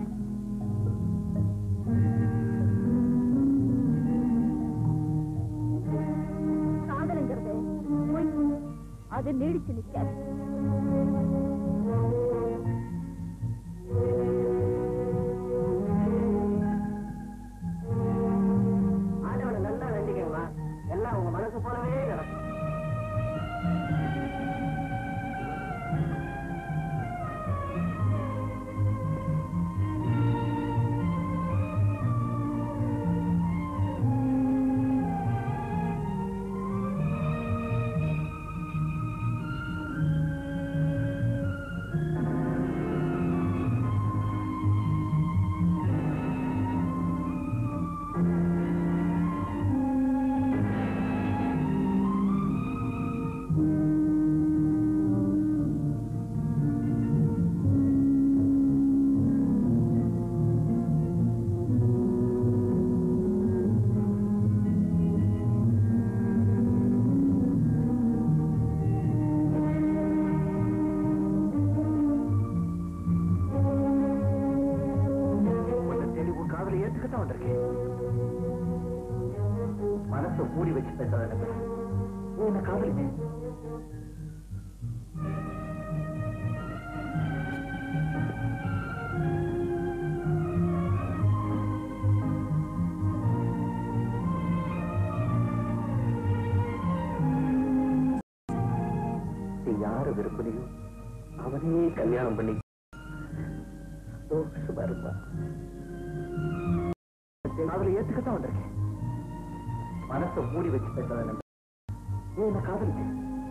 காதலுங்கிறது பொய். அது நீடிச்சு நிக்காது ஆண்டவனை நல்லா வேண்டிக்கங்களா எல்லாம் உங்க மனசு போலவே நடக்கும் உன்னை தேடி உன் காதலை ஏத்துக்கத்தான் வந்திருக்கேன் மனசை மூடி வச்சு பேசாத நம்பி. நீ என்ன காதலிச்சு நீ யார விரும்பலையோ அவனே கல்யாணம் பண்ணி சந்தோஷமா இருப்பா அவரை ஏத்துக்கத்தான் வந்திருக்கேன் மனசை மூடி வச்சு பேசாத நம்பி. நீ என்ன காதலிச்சு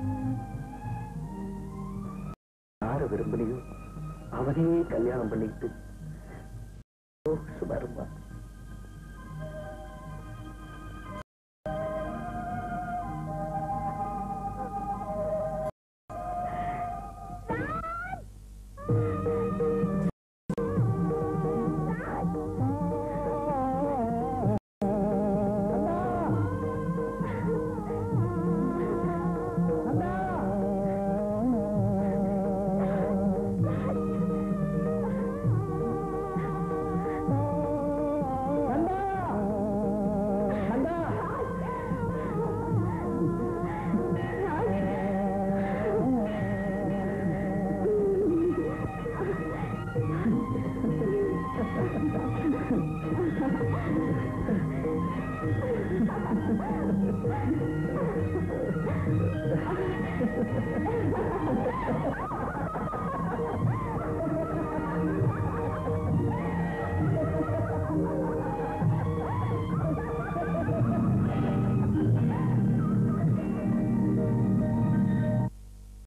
யார விரும்பலையோ அவனே கல்யாணம் பண்ணிக்கிட்டு சந்தோஷமா இருப்பா